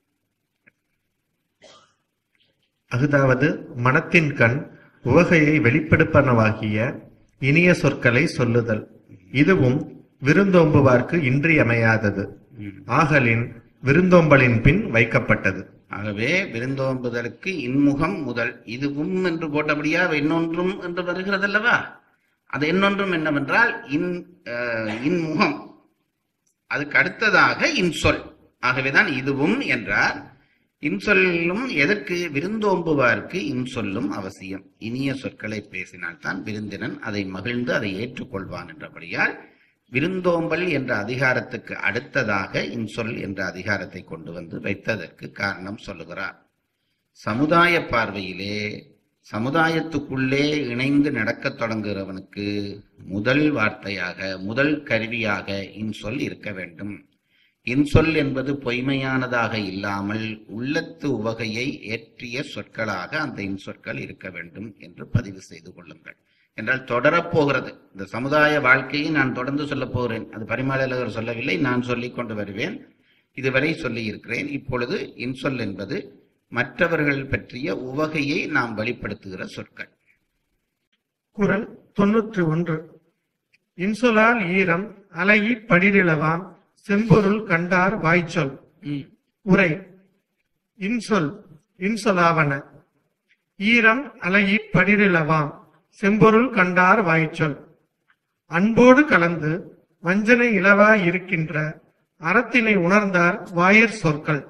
அஃதாவது மனத்தின் கண் உவகையை வெளிப்படுப்பனவாகிய இனிய சொற்களை சொல்லுதல் இதுவும் விருந்தோம்புவார்க்கு இன்றியமையாதது ஆகலின் விருந்தோம்பலின் பின் வைக்கப்பட்டது ஆகவே விருந்தோம்புதலுக்கு இன்முகம் முதல் இதுவும் என்று போட்டபடியா இன்னொன்றும் என்று வருகிறதல்லவா அது இன்னொன்றும் என்னவென்றால் இன் அஹ், இன்முகம் அதுக்கு அடுத்ததாக இன்சொல் ஆகவேதான் இதுவும் என்றார் இன்சொல்லும் எதற்கு விருந்தோம்புவார்க்கு இன்சொல்லும் அவசியம் இனிய சொற்களை பேசினால்தான் விருந்தினன் அதை மகிழ்ந்து அதை ஏற்றுக்கொள்வான் என்றபடியால் விருந்தோம்பல் என்ற அதிகாரத்துக்கு அடுத்ததாக இன்சொல் என்ற அதிகாரத்தை கொண்டு வந்து வைத்ததற்கு காரணம் சொல்லுகிறார் சமுதாய பார்வையிலே சமுதாயத்துக்குள்ளே இணைந்து நடக்கத் தொடங்குகிறவனுக்கு முதல் வார்த்தையாக முதல் கருவியாக இன்சொல் இருக்க வேண்டும் இன்சொல் என்பது பொய்மையானதாக இல்லாமல் உள்ளத்து உவகையை ஏற்றிய சொற்களாக அந்த இன்சொற்கள் இருக்க வேண்டும் என்று பதிவு செய்து கொள்ளுங்கள் என்றால் தொடரப்போகிறது இந்த சமுதாய வாழ்க்கையை நான் தொடர்ந்து சொல்லப் போகிறேன் அது பரிமாளர் சொல்லவில்லை நான் சொல்லிக் கொண்டு வருவேன் இதுவரை சொல்லி இருக்கிறேன் இப்பொழுது இன்சொல் என்பது மற்றவர்கள் பற்றிய உவகையை நாம் வெளிப்படுத்துகிற சொற்கள் குரல் தொன்னூற்றி ஒன்று இன்சொலால் ஈரம் அலையி படிரிளவாம் செம்பொருள் கண்டார் வாய்ச்சொல் உரை இன்சொல் இன்சொலாவன ஈரம் அலையி படிரிளவாம் செம்பொருள் கண்டார் வாய்ச்சொல் அன்போடு கலந்து வஞ்சனை இலவாய் இருக்கின்ற அறத்தினை உணர்ந்தார் வாயிற் சொற்கள்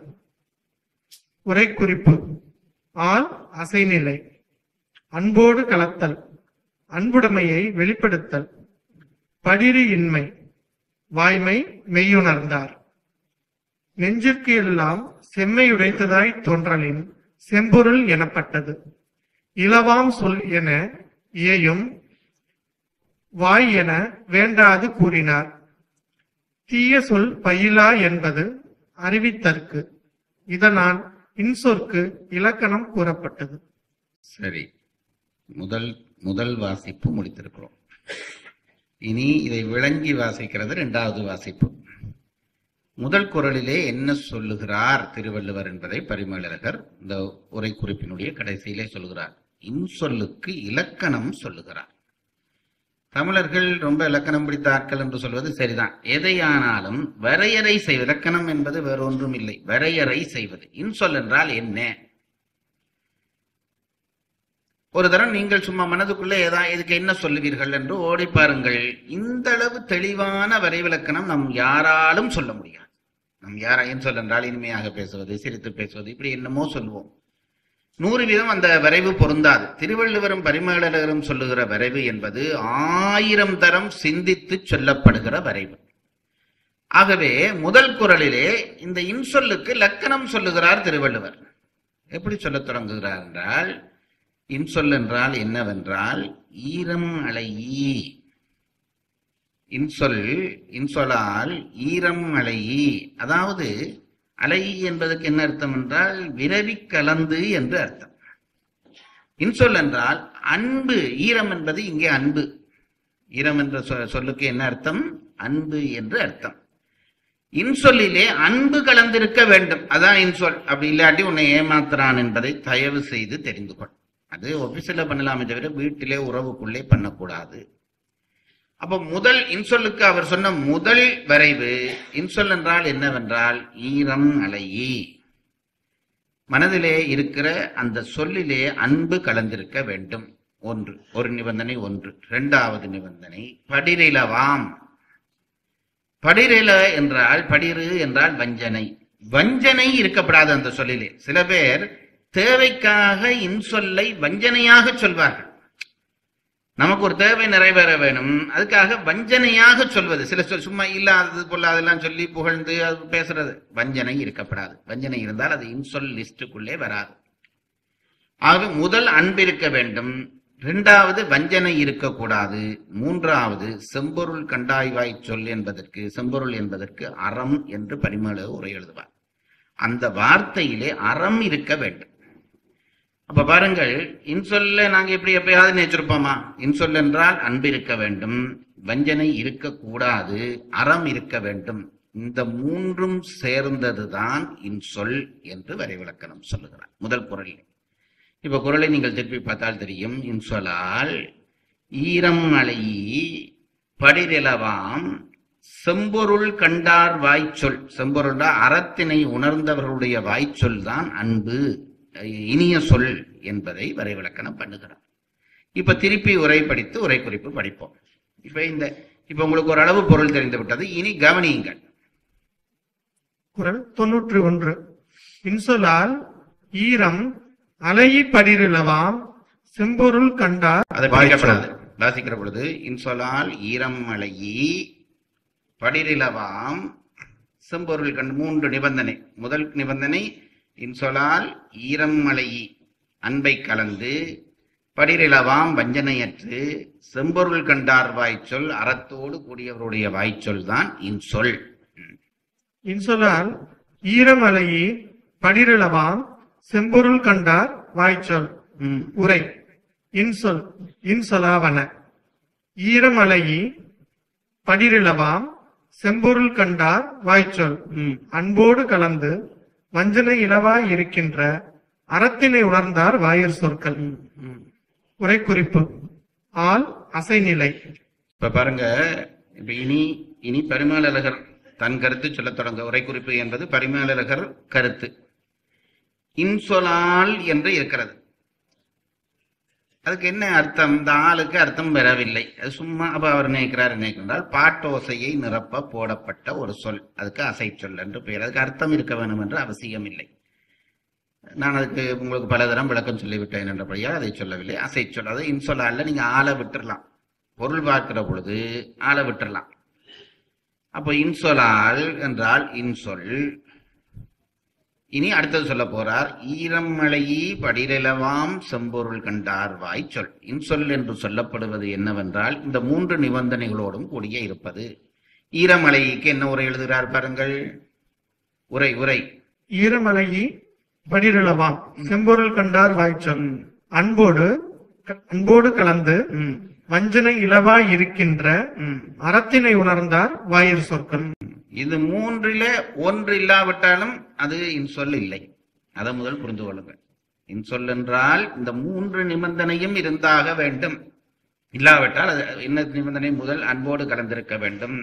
உரை குறிப்பு ஆள் அசைநிலை அன்போடு கலத்தல் அன்புடைமையை வெளிப்படுத்தல் படிரி இன்மை வாய்மை மெய்யுணர்ந்தார் நெஞ்சிற்கு எல்லாம் செம்மை உடைத்ததாய் தோன்றலின் செம்பொருள் எனப்பட்டது இலவாம் சொல் என இயையும் வாய் என வேண்டாது கூறினார் தீய சொல் பயிலா என்பது அறிவித்தற்கு இதனால் இன்சொற்கு இலக்கணம் கூறப்பட்டது சரி முதல் முதல் வாசிப்பு முடித்திருக்கிறோம் இனி இதை விளங்கி வாசிக்கிறது இரண்டாவது வாசிப்பு முதல் குரலிலே என்ன சொல்லுகிறார் திருவள்ளுவர் என்பதை பரிமேலழகர் இந்த உரை குறிப்பினுடைய கடைசியிலே சொல்லுகிறார் இன்சொல்லுக்கு இலக்கணம் சொல்லுகிறார் தமிழர்கள் ரொம்ப இலக்கணம் பிடித்த ஆட்கள் என்று சொல்வது சரிதான் எதையானாலும் வரையறை செய் இலக்கணம் என்பது வேறொன்றும் இல்லை வரையறை செய்வது இன்சொல் என்றால் என்ன ஒரு தரம் நீங்கள் சும்மா மனதுக்குள்ளே ஏதா இதுக்கு என்ன சொல்லுவீர்கள் என்று ஓடி பாருங்கள் இந்த அளவு தெளிவான வரைவிலக்கணம் நம் யாராலும் சொல்ல முடியாது நம் யாரா ஏன் சொல் என்றால் இனிமையாக பேசுவது சிரித்து பேசுவது இப்படி என்னமோ சொல்லுவோம் நூறு வீதம் அந்த வரைவு பொருந்தாது திருவள்ளுவரும் பரிமேலழகரும் சொல்லுகிற வரைவு என்பது ஆயிரம் தரம் சிந்தித்து சொல்லப்படுகிற வரைவு ஆகவே முதல் குறளிலே இந்த இன்சொல்லுக்கு லக்கணம் சொல்லுகிறார் திருவள்ளுவர் எப்படி சொல்லத் தொடங்குகிறார் என்றால் இன்சொல் என்றால் என்னவென்றால் ஈரம் அலையி இன்சொல் இன்சொலால் ஈரம் அலையி அதாவது அலை என்பதற்கு என்ன அர்த்தம் என்றால் விரவி கலந்து என்று அர்த்தம் இன்சொல் என்றால் அன்பு ஈரம் என்பது இங்கே அன்பு ஈரம் என்ற சொ- சொல்லுக்கு என்ன அர்த்தம் அன்பு என்று அர்த்தம் இன்சொல்லிலே அன்பு கலந்திருக்க வேண்டும் அதான் இன்சொல் அப்படி இல்லாட்டி உன்னை ஏமாத்துறான் என்பதை தயவு செய்து தெரிந்து கொள் அது ஒபிசில பண்ணலாமே தவிர வீட்டிலே உறவுக்குள்ளே பண்ணக்கூடாது அப்ப முதல் இன்சொல்லுக்கு அவர் சொன்ன முதல் வரைவு இன்சொல் என்றால் என்னவென்றால் ஈரம் அலையி மனதிலே இருக்கிற அந்த சொல்லிலே அன்பு கலந்திருக்க வேண்டும் ஒன்று ஒரு நிபந்தனை ஒன்று இரண்டாவது நிபந்தனை படிரிலவாம் படிரில என்றால் படிரு என்றால் வஞ்சனை வஞ்சனை இருக்கப்படாது அந்த சொல்லிலே சில பேர் தேவைக்காக இன்சொல்லை வஞ்சனையாக சொல்வார்கள் நமக்கு ஒரு தேவை நிறைவேற வேணும் அதுக்காக வஞ்சனையாக சொல்வது சில சொல் சும்மா இல்லாதது பொல்லாதெல்லாம் சொல்லி புகழ்ந்து அது பேசுறது வஞ்சனை இருக்கப்படாது வஞ்சனை இருந்தால் அது இன்சொல் லிஸ்டுக்குள்ளே வராது ஆகவே முதல் அன்பு இருக்க வேண்டும் இரண்டாவது வஞ்சனை இருக்கக்கூடாது மூன்றாவது செம்பொருள் கண்டாய்வாய் சொல் என்பதற்கு செம்பொருள் என்பதற்கு அறம் என்று பரிமள உரை எழுதுவார் அந்த வார்த்தையிலே அறம் இருக்க வேண்டும் அப்ப பாருங்கள் இன்சொல்ல நாங்க எப்படி எப்பயாவது நினைச்சிருப்போமா இன்சொல் என்றால் அன்பு இருக்க வேண்டும் வஞ்சனை இருக்கக்கூடாது அறம் இருக்க வேண்டும் இந்த மூன்றும் சேர்ந்ததுதான் இன்சொல் என்று வரைவிலக்கணம் சொல்லுகிறார் முதல் குரலில் இப்ப குரலை நீங்கள் திருப்பி பார்த்தால் தெரியும் இன்சொலால் ஈரம் அலையி படிரிலவாம் செம்பொருள் கண்டார் வாய்ச்சொல் செம்பொருள்டா அறத்தினை உணர்ந்தவர்களுடைய வாய்ச்சொல் தான் அன்பு இனிய சொல் என்பதை வரைவிலக்கணம் பண்ணுகிறார் இப்ப திருப்பி உரை படித்து உரை குறிப்பு படிப்போம் இப்ப இந்த இப்ப உங்களுக்கு ஒரு அளவு பொருள் தெரிந்து விட்டது இனி கவனியுங்கள் குரல் தொன்னூற்றி ஒன்று இன்சொலால் ஈரம் அலையி படிரிலவாம் செம்பொருள் கண்டார் அதை வாய்ச்சொல். படிக்கப்படாது வாசிக்கிற பொழுது இன்சொலால் ஈரம் அலையி படிரிலவாம் செம்பொருள் கண்டு மூன்று நிபந்தனை முதல் நிபந்தனை இன்சொலால் ஈரம் அலையி அன்பை கலந்து படிரிலவாம் வஞ்சனையற்று செம்பொருள் கண்டார் வாய்ச்சொல் அறத்தோடு கூடியவருடைய வாய்ச்சொல் தான் இன்சொல் இன்சொலால் ஈரம் அலையி படிரிலவாம் செம்பொருள் கண்டார் வாய்ச்சொல் ம். உரை இன்சொல் இன்சொலாவன ஈரமலையி படிரிலவாம் செம்பொருள் கண்டார் வாய்ச்சொல் ம். அன்போடு கலந்து வஞ்சனை இலவாய் இருக்கின்ற அறத்தினை உணர்ந்தார் வாயிற் சொற்கள் ம். உரை குறிப்பு ஆள் அசைநிலை இப்ப பாருங்க இப்ப இனி இனி பரிமேலழகர் தன் கருத்து சொல்லத் தொடங்க உரை குறிப்பு என்பது பரிமேலழகர் கருத்து இன்சொலால் என்று இருக்கிறது அதுக்கு என்ன அர்த்தம் இந்த ஆளுக்கு அர்த்தம் வரவில்லை அது சும்மா அப்ப அவர் நினைக்கிறார் நினைக்கிறார் பாட்டோசையை நிரப்ப போடப்பட்ட ஒரு சொல் அதுக்கு அசை சொல் என்று பெயர் அதுக்கு அர்த்தம் இருக்க வேண்டும் என்று அவசியம் இல்லை நான் அதுக்கு உங்களுக்கு பலதரம் விளக்கம் சொல்லிவிட்டேன் என்றபடியால் அதை சொல்லவில்லை அசை சொல் அது இன்சொலால நீங்க ஆளை விட்டுறலாம் பொருள் பார்க்கிற பொழுது ஆளை விட்டுறலாம் அப்போ இன்சொலால் என்றால் இன்சொல் இனி அடுத்தது சொல்ல போறார் ஈரமலையி படிரலவாம் செம்பொருள் கண்டார் வாய்ச்சொல் இன்சொல் என்று சொல்லப்படுவது என்னவென்றால் இந்த மூன்று நிபந்தனைகளோடும் கூடிய இருப்பது ஈரமலைக்கு என்ன உரை எழுதுகிறார் பாருங்கள் உரை உரை ஈரமலையி படிரிலவாம் செம்பொருள் கண்டார் வாய்ச்சொல் அன்போடு அன்போடு கலந்து ம், வஞ்சனை இலவாய் இருக்கின்ற ம். அறத்தினை உணர்ந்தார் வாயிற் சொற்கள் இது மூன்றில ஒன்று இல்லாவிட்டாலும் அது இன்சொல் இல்லை அதை முதல் புரிந்து கொள்ளுங்கள் இன்சொல் என்றால் இந்த மூன்று நிபந்தனையும் இருந்தாக வேண்டும் இல்லாவிட்டால் அது என்ன நிபந்தனை முதல் அன்போடு கலந்திருக்க வேண்டும்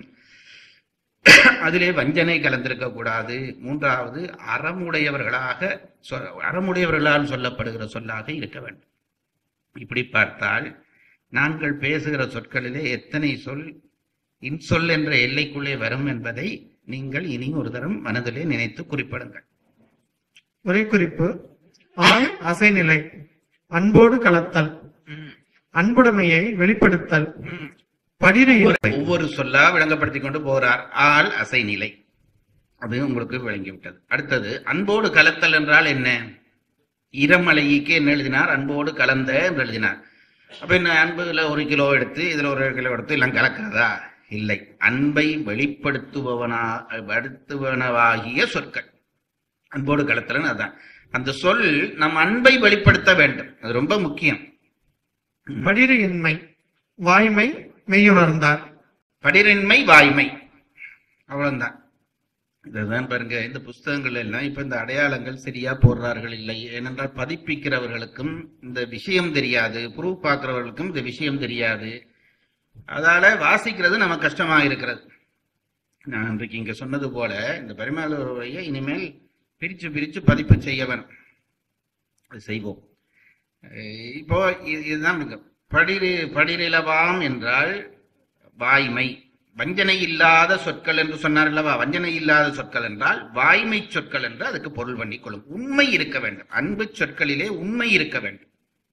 அதிலே வஞ்சனை கலந்திருக்க கூடாது மூன்றாவது அறமுடையவர்களாக சொ- அறமுடையவர்களால் சொல்லப்படுகிற சொல்லாக இருக்க வேண்டும் இப்படி பார்த்தால் நாங்கள் பேசுகிற சொற்களிலே எத்தனை சொல் இன்சொல் என்ற எல்லைக்குள்ளே வரும் என்பதை நீங்கள் இனி ஒரு தரம் மனதிலே நினைத்து குறிப்பிடுங்கள் உரை குறிப்பு ஆய் அசைநிலை அன்போடு கலத்தல் அன்புடைமையை வெளிப்படுத்தல் படிறு இன்மை ஒவ்வொரு சொல்லா விளங்கப்படுத்திக் கொண்டு போகிறார் ஆள் அசை நிலை அது உங்களுக்கு விளங்கிவிட்டது அடுத்தது அன்போடு கலத்தல் என்றால் என்ன இரமலைக்கு என்ன எழுதினார் அன்போடு கலந்த என்று எழுதினார் அப்ப என்ன அன்புல ஒரு கிலோ எடுத்து இதுல ஒரு கிலோ எடுத்து எல்லாம் கலக்காதா இல்லை அன்பை வெளிப்படுத்துபவனா படுத்துவனவாகிய சொற்கள் அன்போடு கலத்தல்னு அதான் அந்த சொல் நம் அன்பை வெளிப்படுத்த வேண்டும் அது ரொம்ப முக்கியம் படிறு இன்மை வாய்மை மெய்யுணர்ந்தார் படிரின்மை வாய்மை அவ்வளவுதான் இதுதான் பாருங்க இந்த புஸ்தகங்கள் எல்லாம் இப்ப இந்த அடையாளங்கள் சரியா போடுறார்கள் இல்லை ஏனென்றால் பதிப்பிக்கிறவர்களுக்கும் இந்த விஷயம் தெரியாது ப்ரூஃப் பார்க்கிறவர்களுக்கும் இந்த விஷயம் தெரியாது அதால வாசிக்கிறது நமக்கு கஷ்டமா இருக்கிறது நான் இன்றைக்கு இங்க சொன்னது போல இந்த பரிமாளுடைய இனிமேல் பிரிச்சு பிரிச்சு பதிப்பு செய்ய வேணும் அது செய்வோம் அஹ் இப்போ இது- இதுதான் இங்க படிரி படிரிலவாம் என்றால் வாய்மை வஞ்சனை இல்லாத சொற்கள் என்று சொன்னார் அல்லவா வஞ்சனை இல்லாத சொற்கள் என்றால் வாய்மை சொற்கள் என்று அதுக்கு பொருள் பண்ணிக் கொள்ளும் உண்மை இருக்க வேண்டும் அன்பு சொற்களிலே உண்மை இருக்க வேண்டும்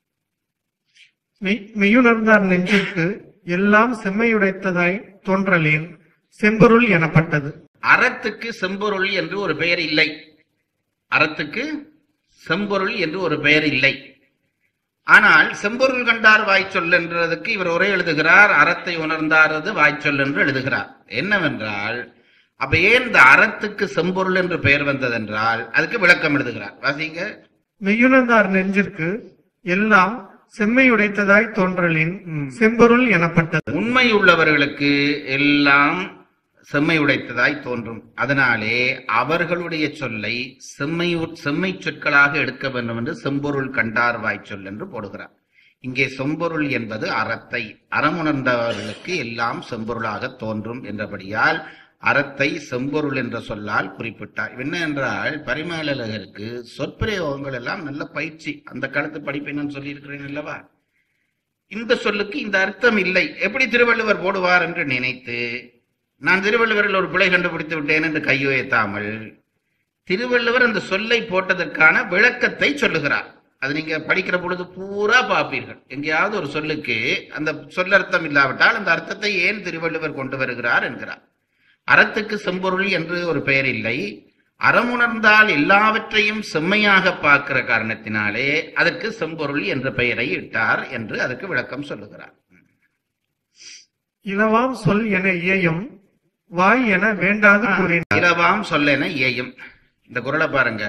மெய் மெய்யுணர்ந்தார் நெஞ்சிற்கு எல்லாம் செம்மையுடைத்ததாய் தோன்றலேன் செம்பொருள் எனப்பட்டது அறத்துக்கு செம்பொருள் என்று ஒரு பெயர் இல்லை அறத்துக்கு செம்பொருள் என்று ஒரு பெயர் இல்லை ஆனால் செம்பொருள் கண்டார் வாய்ச்சொல் என்றதுக்கு இவர் ஒரே எழுதுகிறார் அறத்தை உணர்ந்தாரது வாய்ச்சொல் என்று எழுதுகிறார் என்னவென்றால் அப்ப ஏன் இந்த அறத்துக்கு செம்பொருள் என்று பெயர் வந்ததென்றால் அதுக்கு விளக்கம் எழுதுகிறார் வாசிங்க மெய்யுணர்ந்தார் நெஞ்சிற்கு எல்லாம் செம்மையுடைத்ததாய் தோன்றலின் செம்பொருள் எனப்பட்டது உண்மை உள்ளவர்களுக்கு எல்லாம் செம்மை உடைத்ததாய் தோன்றும் அதனாலே அவர்களுடைய சொல்லை செம்மை செம்மை சொற்களாக எடுக்க வேண்டும் என்று செம்பொருள் கண்டார் வாய்ச்சொல் என்று போடுகிறார் இங்கே செம்பொருள் என்பது அறத்தை அறமுணர்ந்தவர்களுக்கு எல்லாம் செம்பொருளாக தோன்றும் என்றபடியால் அறத்தை செம்பொருள் என்ற சொல்லால் குறிப்பிட்டார் என்ன என்றால் பரிமாளகருக்கு சொற்பிரயோகங்கள் எல்லாம் நல்ல பயிற்சி அந்த காலத்து படிப்பேன்னு சொல்லியிருக்கிறேன் அல்லவா இந்த சொல்லுக்கு இந்த அர்த்தம் இல்லை எப்படி திருவள்ளுவர் போடுவார் என்று நினைத்து நான் திருவள்ளுவரில் ஒரு பிழை கண்டுபிடித்து விட்டேன் என்று கையுயர்த்தாமல் திருவள்ளுவர் அந்த சொல்லை போட்டதற்கான விளக்கத்தை சொல்லுகிறார் அது நீங்க படிக்கிற பொழுது பூரா பார்ப்பீர்கள் எங்கேயாவது ஒரு சொல்லுக்கு அந்த சொல்லர்த்தம் இல்லாவிட்டால் அந்த அர்த்தத்தை ஏன் திருவள்ளுவர் கொண்டு வருகிறார் என்கிறார் அறத்துக்கு செம்பொருள் என்று ஒரு பெயர் இல்லை அறமுணர்ந்தால் எல்லாவற்றையும் செம்மையாக பார்க்கிற காரணத்தினாலே அதற்கு செம்பொருள் என்ற பெயரை இட்டார் என்று அதற்கு விளக்கம் சொல்லுகிறார் இலவாம் சொல் என இயையும் வாய் என வேண்டாது கூறினார் இரவாம் சொல்லென ஏயும் இந்த குரலை பாருங்க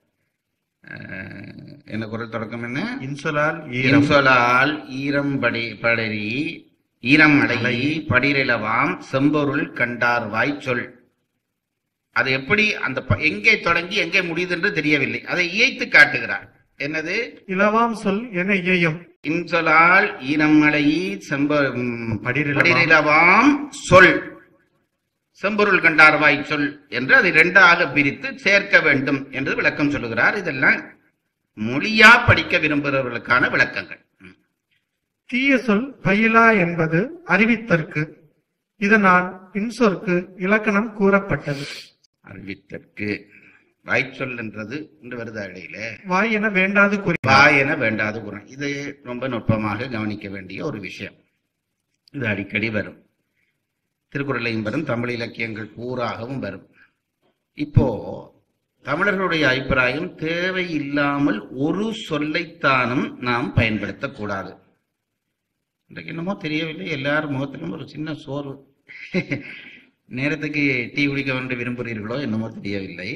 அஹ், என்ன குரல் தொடக்கம் என்ன இன்சொலால் ஈரம் இன்சொலால் ஈரம் படி படரி ஈரம் அடை படிரிலவாம் செம்பொருள் கண்டார் வாய் சொல் அது எப்படி அந்த ப- எங்கே தொடங்கி எங்கே முடியுது என்று தெரியவில்லை அதை இயைத்து காட்டுகிறார் என்னது இலவாம் சொல் என இயையும் இன்சொலால் ஈரமலை செம்ப ம், படிரிலவாம். படிரிலவாம் சொல் செம்பொருள் கண்டார்வாய் சொல் என்று அதை இரண்டாக பிரித்து சேர்க்க வேண்டும் என்று விளக்கம் சொல்லுகிறார் இதெல்லாம் மொழியா படிக்க விரும்புகிறவர்களுக்கான விளக்கங்கள் ம். தீய சொல் பயிலா என்பது அறிவித்தற்கு இதனால் இன்சொற்கு இலக்கணம் கூறப்பட்டது அறிவித்தற்கு வாய்ச்சொல் என்றது இன்று வருதா இடையில வாய் என வேண்டாது கூறினார் வாய் என வேண்டாது குணம் இது ரொம்ப நுட்பமாக கவனிக்க வேண்டிய ஒரு விஷயம் இது அடிக்கடி வரும் திருக்குறளையும் வரும் தமிழ் இலக்கியங்கள் பூராகவும் வரும் இப்போ தமிழர்களுடைய அபிப்பிராயம் தேவையில்லாமல் ஒரு சொல்லைத்தானும் நாம் பயன்படுத்தக்கூடாது இன்றைக்கு என்னமோ தெரியவில்லை எல்லார் முகத்திலும் ஒரு சின்ன சோர்வு நேரத்துக்கு டீ குடிக்க வேண்டும் விரும்புகிறீர்களோ என்னமோ தெரியவில்லை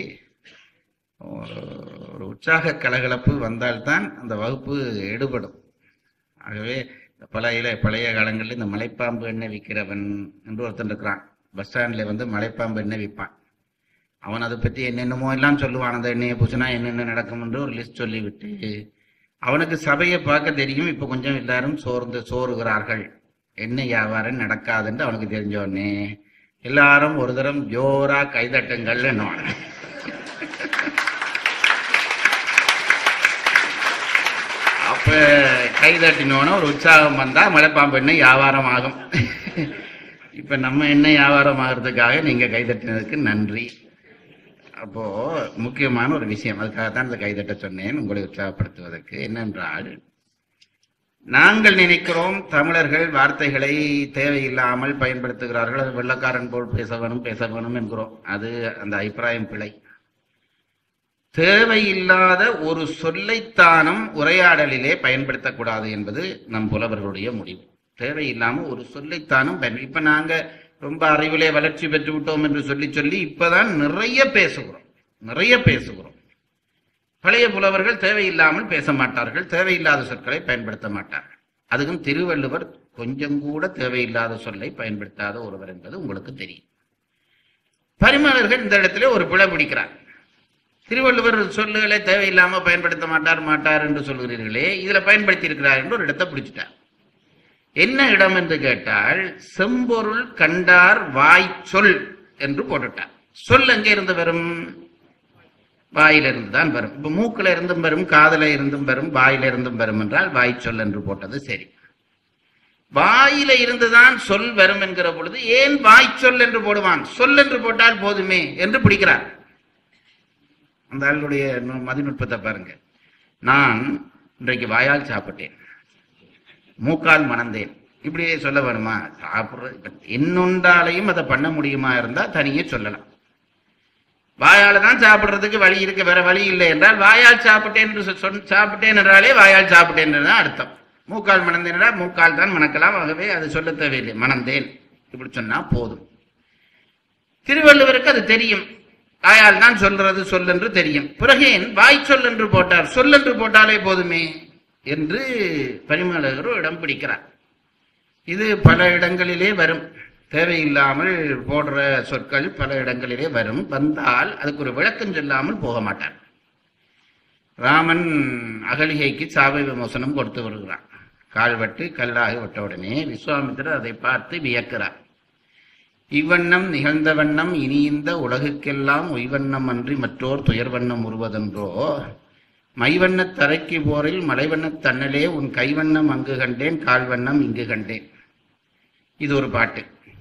ஒரு உற்சாக கலகலப்பு வந்தால்தான் அந்த வகுப்பு எடுபடும் ஆகவே இந்த பழைய பழைய காலங்களில் இந்த மலைப்பாம்பு எண்ணெய் விற்கிறவன் என்று ஒருத்தன் இருக்கிறான் பஸ் ஸ்டாண்ட்ல வந்து மலைப்பாம்பு எண்ணெய் விற்பான் அவன் அதை பற்றி என்னென்னமோ எல்லாம் சொல்லுவான் அந்த எண்ணெயை பூசினா என்னென்ன நடக்கும் என்று ஒரு லிஸ்ட் சொல்லிவிட்டு அவனுக்கு சபையை பார்க்க தெரியும் இப்போ கொஞ்சம் எல்லாரும் சோர்ந்து சோறுகிறார்கள் எண்ணெய் வியாபாரம் நடக்காதுன்னு அவனுக்கு தெரிஞ்ச உடனே எல்லாரும் ஒரு தரம் ஜோரா கைதட்டுங்கள் என்னவான் அப்ப கை தட்டினோன்னா ஒரு உற்சாகம் வந்தா மலைப்பாம்பு எண்ணெய் வியாபாரம் ஆகும் இப்ப நம்ம எண்ணெய் வியாபாரம் ஆகிறதுக்காக நீங்க கை தட்டினதுக்கு நன்றி அப்போ முக்கியமான ஒரு விஷயம் அதுக்காக தான் இந்த கைதட்ட சொன்னேன் உங்களை உற்சாகப்படுத்துவதற்கு என்னென்றால் நாங்கள் நினைக்கிறோம் தமிழர்கள் வார்த்தைகளை தேவையில்லாமல் பயன்படுத்துகிறார்கள் அது வெள்ளக்காரன் போல் பேச வேணும் பேச வேணும் என்கிறோம் அது அந்த அபிப்பிராயம் பிழை தேவையில்லாத ஒரு சொல்லைத்தானும் உரையாடலிலே பயன்படுத்தக்கூடாது என்பது நம் புலவர்களுடைய முடிவு தேவையில்லாம ஒரு சொல்லைத்தானும் பயன் இப்ப நாங்க ரொம்ப அறிவிலே வளர்ச்சி பெற்று விட்டோம் என்று சொல்லி சொல்லி இப்பதான் நிறைய பேசுகிறோம் நிறைய பேசுகிறோம் பழைய புலவர்கள் தேவையில்லாமல் பேச மாட்டார்கள் தேவையில்லாத சொற்களை பயன்படுத்த மாட்டார்கள் அதுக்கும் திருவள்ளுவர் கொஞ்சம் கூட தேவையில்லாத சொல்லை பயன்படுத்தாத ஒருவர் என்பது உங்களுக்கு தெரியும் பரிமாளர்கள் இந்த இடத்துல ஒரு பிழை பிடிக்கிறார் திருவள்ளுவர் சொல்லுகளை தேவையில்லாம பயன்படுத்த மாட்டார் மாட்டார் என்று சொல்கிறீர்களே இதுல பயன்படுத்தி இருக்கிறார் என்று ஒரு இடத்தை பிடிச்சிட்டார் என்ன இடம் என்று கேட்டால் செம்பொருள் கண்டார் வாய் சொல் என்று போட்டுட்டார் சொல் எங்க இருந்து வரும் வாயில இருந்து தான் வரும் இப்ப மூக்குல இருந்தும் வரும் காதுல இருந்தும் வரும் வாயில இருந்தும் வரும் என்றால் வாய் சொல் என்று போட்டது சரி வாயில இருந்துதான் சொல் வரும் என்கிற பொழுது ஏன் வாய் சொல் என்று போடுவான் சொல் என்று போட்டால் போதுமே என்று பிடிக்கிறார் அந்த ஆளுடைய நு- மதிநுட்பத்தை பாருங்க நான் இன்றைக்கு வாயால் சாப்பிட்டேன் மூக்கால் மணந்தேன் இப்படியே சொல்ல வேணுமா சாப்பிடுற இப்ப என்னொன்றாலையும் அதை பண்ண முடியுமா இருந்தா தனியே சொல்லலாம் வாயால தான் சாப்பிடுறதுக்கு வழி இருக்கு வேற வழி இல்லை என்றால் வாயால் சாப்பிட்டேன் என்று சொ- சொன்- சாப்பிட்டேன் என்றாலே வாயால் சாப்பிட்டேன் என்றுதான் அர்த்தம் மூக்கால் மணந்தேன் என்றால் மூக்கால் தான் மணக்கலாம் ஆகவே அது சொல்ல தேவையில்லை மணந்தேன் இப்படி சொன்னா போதும் திருவள்ளுவருக்கு அது தெரியும் வாயால் தான் சொல்றது சொல் என்று தெரியும் பிறகு ஏன் வாய் சொல் என்று போட்டார் சொல் என்று போட்டாலே போதுமே என்று பரிமளகர் ஒரு இடம் பிடிக்கிறார் இது பல இடங்களிலே வரும் தேவையில்லாமல் போடுற சொற்கள் பல இடங்களிலே வரும் வந்தால் அதுக்கு ஒரு விளக்கம் சொல்லாமல் போக மாட்டார் ராமன் அகலிகைக்கு சாவை விமோசனம் கொடுத்து வருகிறான் கால்வட்டு கல்லாகி விட்ட உடனே விஸ்வாமித்திரர் அதை பார்த்து வியக்கிறார் இவ்வண்ணம் நிகழ்ந்த வண்ணம் இனி இந்த உலகுக்கெல்லாம் உய்வண்ணம் அன்றி மற்றோர் துயர்வண்ணம் உருவதென்றோ மைவண்ணத் தரைக்கு போரில் மலைவண்ணத் தன்னலே உன் கைவண்ணம் அங்கு கண்டேன் கால்வண்ணம் இங்கு கண்டேன் இது ஒரு பாட்டு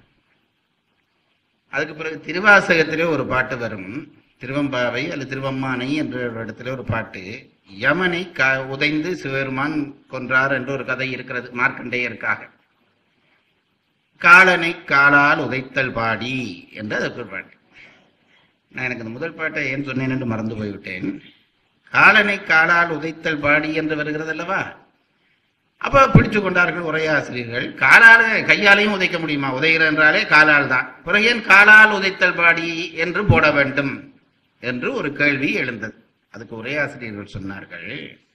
அதுக்கு பிறகு திருவாசகத்திலே ஒரு பாட்டு வரும் திருவம்பாவை அல்லது திருவம்மானை என்ற ஒரு இடத்துல ஒரு பாட்டு யமனை க உதைந்து சிவபெருமான் கொன்றார் என்ற ஒரு கதை இருக்கிறது மார்க்கண்டேயருக்காக காலனை காலால் உதைத்தல் பாடி என்று அதுக்கு ஒரு பாட்டு நான் எனக்கு இந்த முதல் பாட்டை ஏன் சொன்னேன் என்று மறந்து போய்விட்டேன் காலனை காலால் உதைத்தல் பாடி என்று வருகிறது அல்லவா அப்ப பிடிச்சு கொண்டார்கள் உரையாசிரியர்கள் காலால கையாலையும் உதைக்க முடியுமா உதைகிற என்றாலே காலால் தான் பிறகு ஏன் காலால் உதைத்தல் பாடி என்று போட வேண்டும் என்று ஒரு கேள்வி எழுந்தது அதுக்கு உரையாசிரியர்கள் சொன்னார்கள்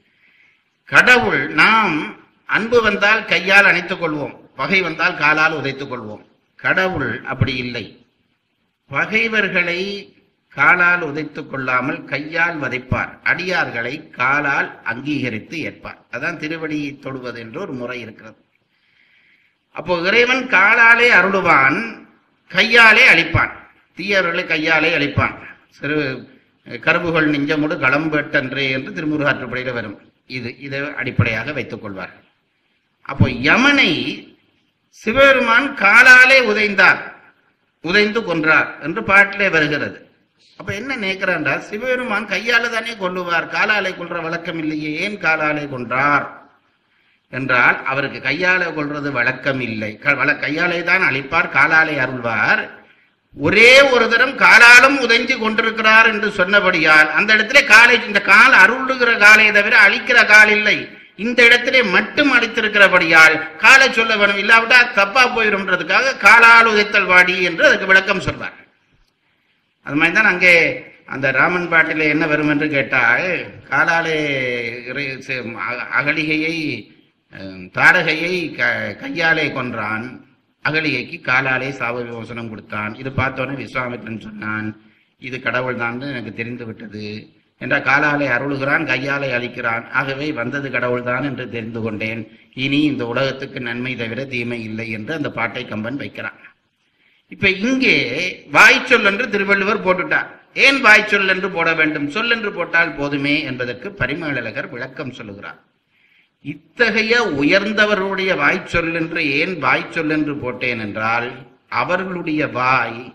கடவுள் நாம் அன்பு வந்தால் கையால் அணைத்துக் கொள்வோம் பகை வந்தால் காலால் உதைத்துக் கொள்வோம் கடவுள் அப்படி இல்லை பகைவர்களை காலால் உதைத்துக் கொள்ளாமல் கையால் வதைப்பார் அடியார்களை காலால் அங்கீகரித்து ஏற்பார் அதான் திருவடியை தொடுவது என்று ஒரு முறை இருக்கிறது அப்போ இறைவன் காலாலே அருளுவான் கையாலே அழிப்பான் தீயவர்களை கையாலே அழிப்பான் சிறு கரும்புகள் நெஞ்சமுடு களம்பெட்டன்றே என்று திருமுருகாற்றுப்படையில் வரும் இது இதை அடிப்படையாக வைத்துக் கொள்வார்கள் அப்போ யமனை சிவபெருமான் காலாலே உதைந்தார் உதைந்து கொன்றார் என்று பாட்டிலே வருகிறது அப்ப என்ன நினைக்கிறான்டா சிவபெருமான் கையால தானே கொல்லுவார் காலாலே கொல்ற வழக்கம் இல்லையே ஏன் காலாலே கொன்றார் என்றால் அவருக்கு கையாலே கொல்றது வழக்கம் இல்லை க- வழ- கையாலே தான் அழிப்பார் காலாலே அருள்வார் ஒரே ஒரு தரம் காலாலும் உதைஞ்சு கொண்டிருக்கிறார் என்று சொன்னபடியால் அந்த இடத்திலே காலை இந்த கால் அருளுகிற காலை தவிர அழிக்கிற கால் இல்லை இந்த இடத்திலே மட்டும் அடித்திருக்கிறபடியால் காலை சொல்ல வேணும் இல்லாவிட்டா தப்பா போயிடும்ன்றதுக்காக காலால் உதைத்தல் வாடி என்று அதுக்கு விளக்கம் சொல்வார் அது மாதிரி தான் அங்கே அந்த ராமன் பாட்டிலே என்ன வரும் என்று கேட்டால் காலாலே இறை- செ- அக- அகலிகையை அஹ், தாடகையை க- கையாலே கொன்றான் அகலிகைக்கு காலாலே சாப விமோசனம் கொடுத்தான் இது பார்த்தோன்னே விஸ்வாமித்திரன் சொன்னான் இது கடவுள் தான் எனக்கு தெரிந்து விட்டது என்றால் காலாலே அருளுகிறான் கையாலே அழிக்கிறான் ஆகவே வந்தது கடவுள்தான் என்று தெரிந்து கொண்டேன் இனி இந்த உலகத்துக்கு நன்மை தவிர தீமை இல்லை என்று அந்த பாட்டை கம்பன் வைக்கிறான் இப்ப இங்கே வாய்ச்சொல் என்று திருவள்ளுவர் போட்டுட்டார் ஏன் வாய்ச்சொல் என்று போட வேண்டும் சொல் என்று போட்டால் போதுமே என்பதற்கு பரிமேலழகர் விளக்கம் சொல்லுகிறார் இத்தகைய உயர்ந்தவர்களுடைய வாய்ச்சொல் என்று ஏன் வாய்ச்சொல் என்று போட்டேன் என்றால் அவர்களுடைய வாய்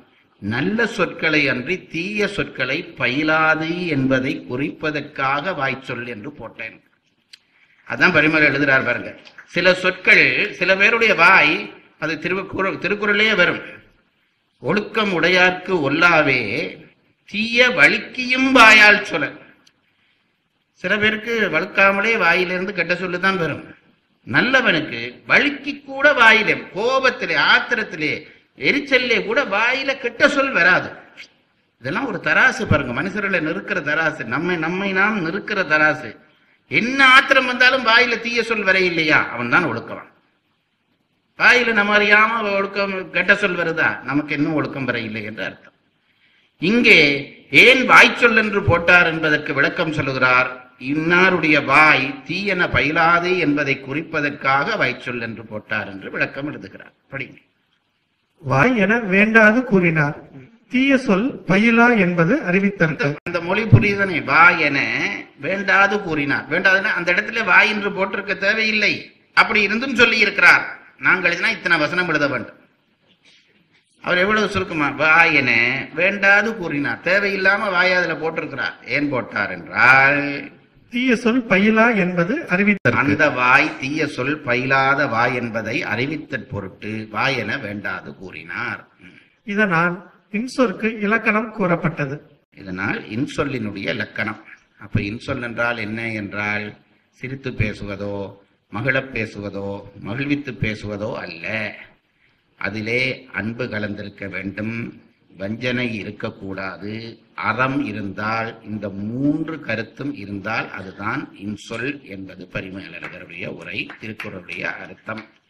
நல்ல சொற்களை அன்றி தீய சொற்களை பயிலாது என்பதை குறிப்பதற்காக வாய்ச்சொல் என்று போட்டேன் அதான் பரிமள எழுதுறார் பாருங்க சில சொற்கள் சில பேருடைய வாய் அது திருக்குறள் திருக்குறளே வரும் ஒழுக்கம் உடையார்க்கு ஒல்லாவே தீய வழுக்கியும் வாயால் சொல்ல சில பேருக்கு வழுக்காமலே வாயிலிருந்து கெட்ட சொல்லு தான் வரும் நல்லவனுக்கு வழுக்கி கூட வாயிலே கோபத்திலே ஆத்திரத்திலே எரிச்சல்லே கூட வாயில கெட்ட சொல் வராது இதெல்லாம் ஒரு தராசு பாருங்க மனுஷர்களை நிறுக்கிற தராசு நம்மை நம்மை நாம் நிறுக்கிற தராசு என்ன ஆத்திரம் வந்தாலும் வாயில தீய சொல் வர இல்லையா அவன் தான் ஒழுக்கவன் வாயில நம்ம அறியாம ஒழுக்கம் கெட்ட சொல் வருதா நமக்கு இன்னும் ஒழுக்கம் வர இல்லை என்று அர்த்தம் இங்கே ஏன் வாய்ச்சொல் என்று போட்டார் என்பதற்கு விளக்கம் சொல்லுகிறார் இன்னாருடைய வாய் தீயன பயிலாது என்பதை குறிப்பதற்காக வாய்ச்சொல் என்று போட்டார் என்று விளக்கம் எழுதுகிறார் படிங்க வாய் என வேண்டாது கூறினார் தீய சொல் பயிலா என்பது அறிவித்தற்கு அந்த மொழி புரியுதனே வாய் என வேண்டாது கூறினார் வேண்டாதுன்னா அந்த இடத்துல வாய் என்று போட்டிருக்க தேவையில்லை அப்படி இருந்தும் சொல்லி இருக்கிறார் நாங்கள் எழுதினா இத்தனை வசனம் எழுத வேண்டும் அவர் எவ்வளவு சுருக்கமா வாய் என வேண்டாது கூறினார் தேவையில்லாம வாய் அதுல போட்டிருக்கிறார் ஏன் போட்டார் என்றால் தீய சொல் பயிலா என்பது அறிவித்தற்கு அந்த வாய் தீய சொல் பயிலாத வாய் என்பதை அறிவித்தற் பொருட்டு வாய் என வேண்டாது கூறினார் ம். இதனால் இன்சொற்கு இலக்கணம் கூறப்பட்டது இதனால் இன்சொல்லினுடைய இலக்கணம் அப்ப இன்சொல் என்றால் என்ன என்றால் சிரித்து பேசுவதோ மகிழப் பேசுவதோ மகிழ்வித்து பேசுவதோ அல்ல அதிலே அன்பு கலந்திருக்க வேண்டும் வஞ்சனை இருக்கக்கூடாது அறம் இருந்தால் இந்த மூன்று கருத்தும் இருந்தால் அதுதான் இன்சொல் என்பது பரிமேலழகருடைய உரை திருக்குறளுடைய அர்த்தம்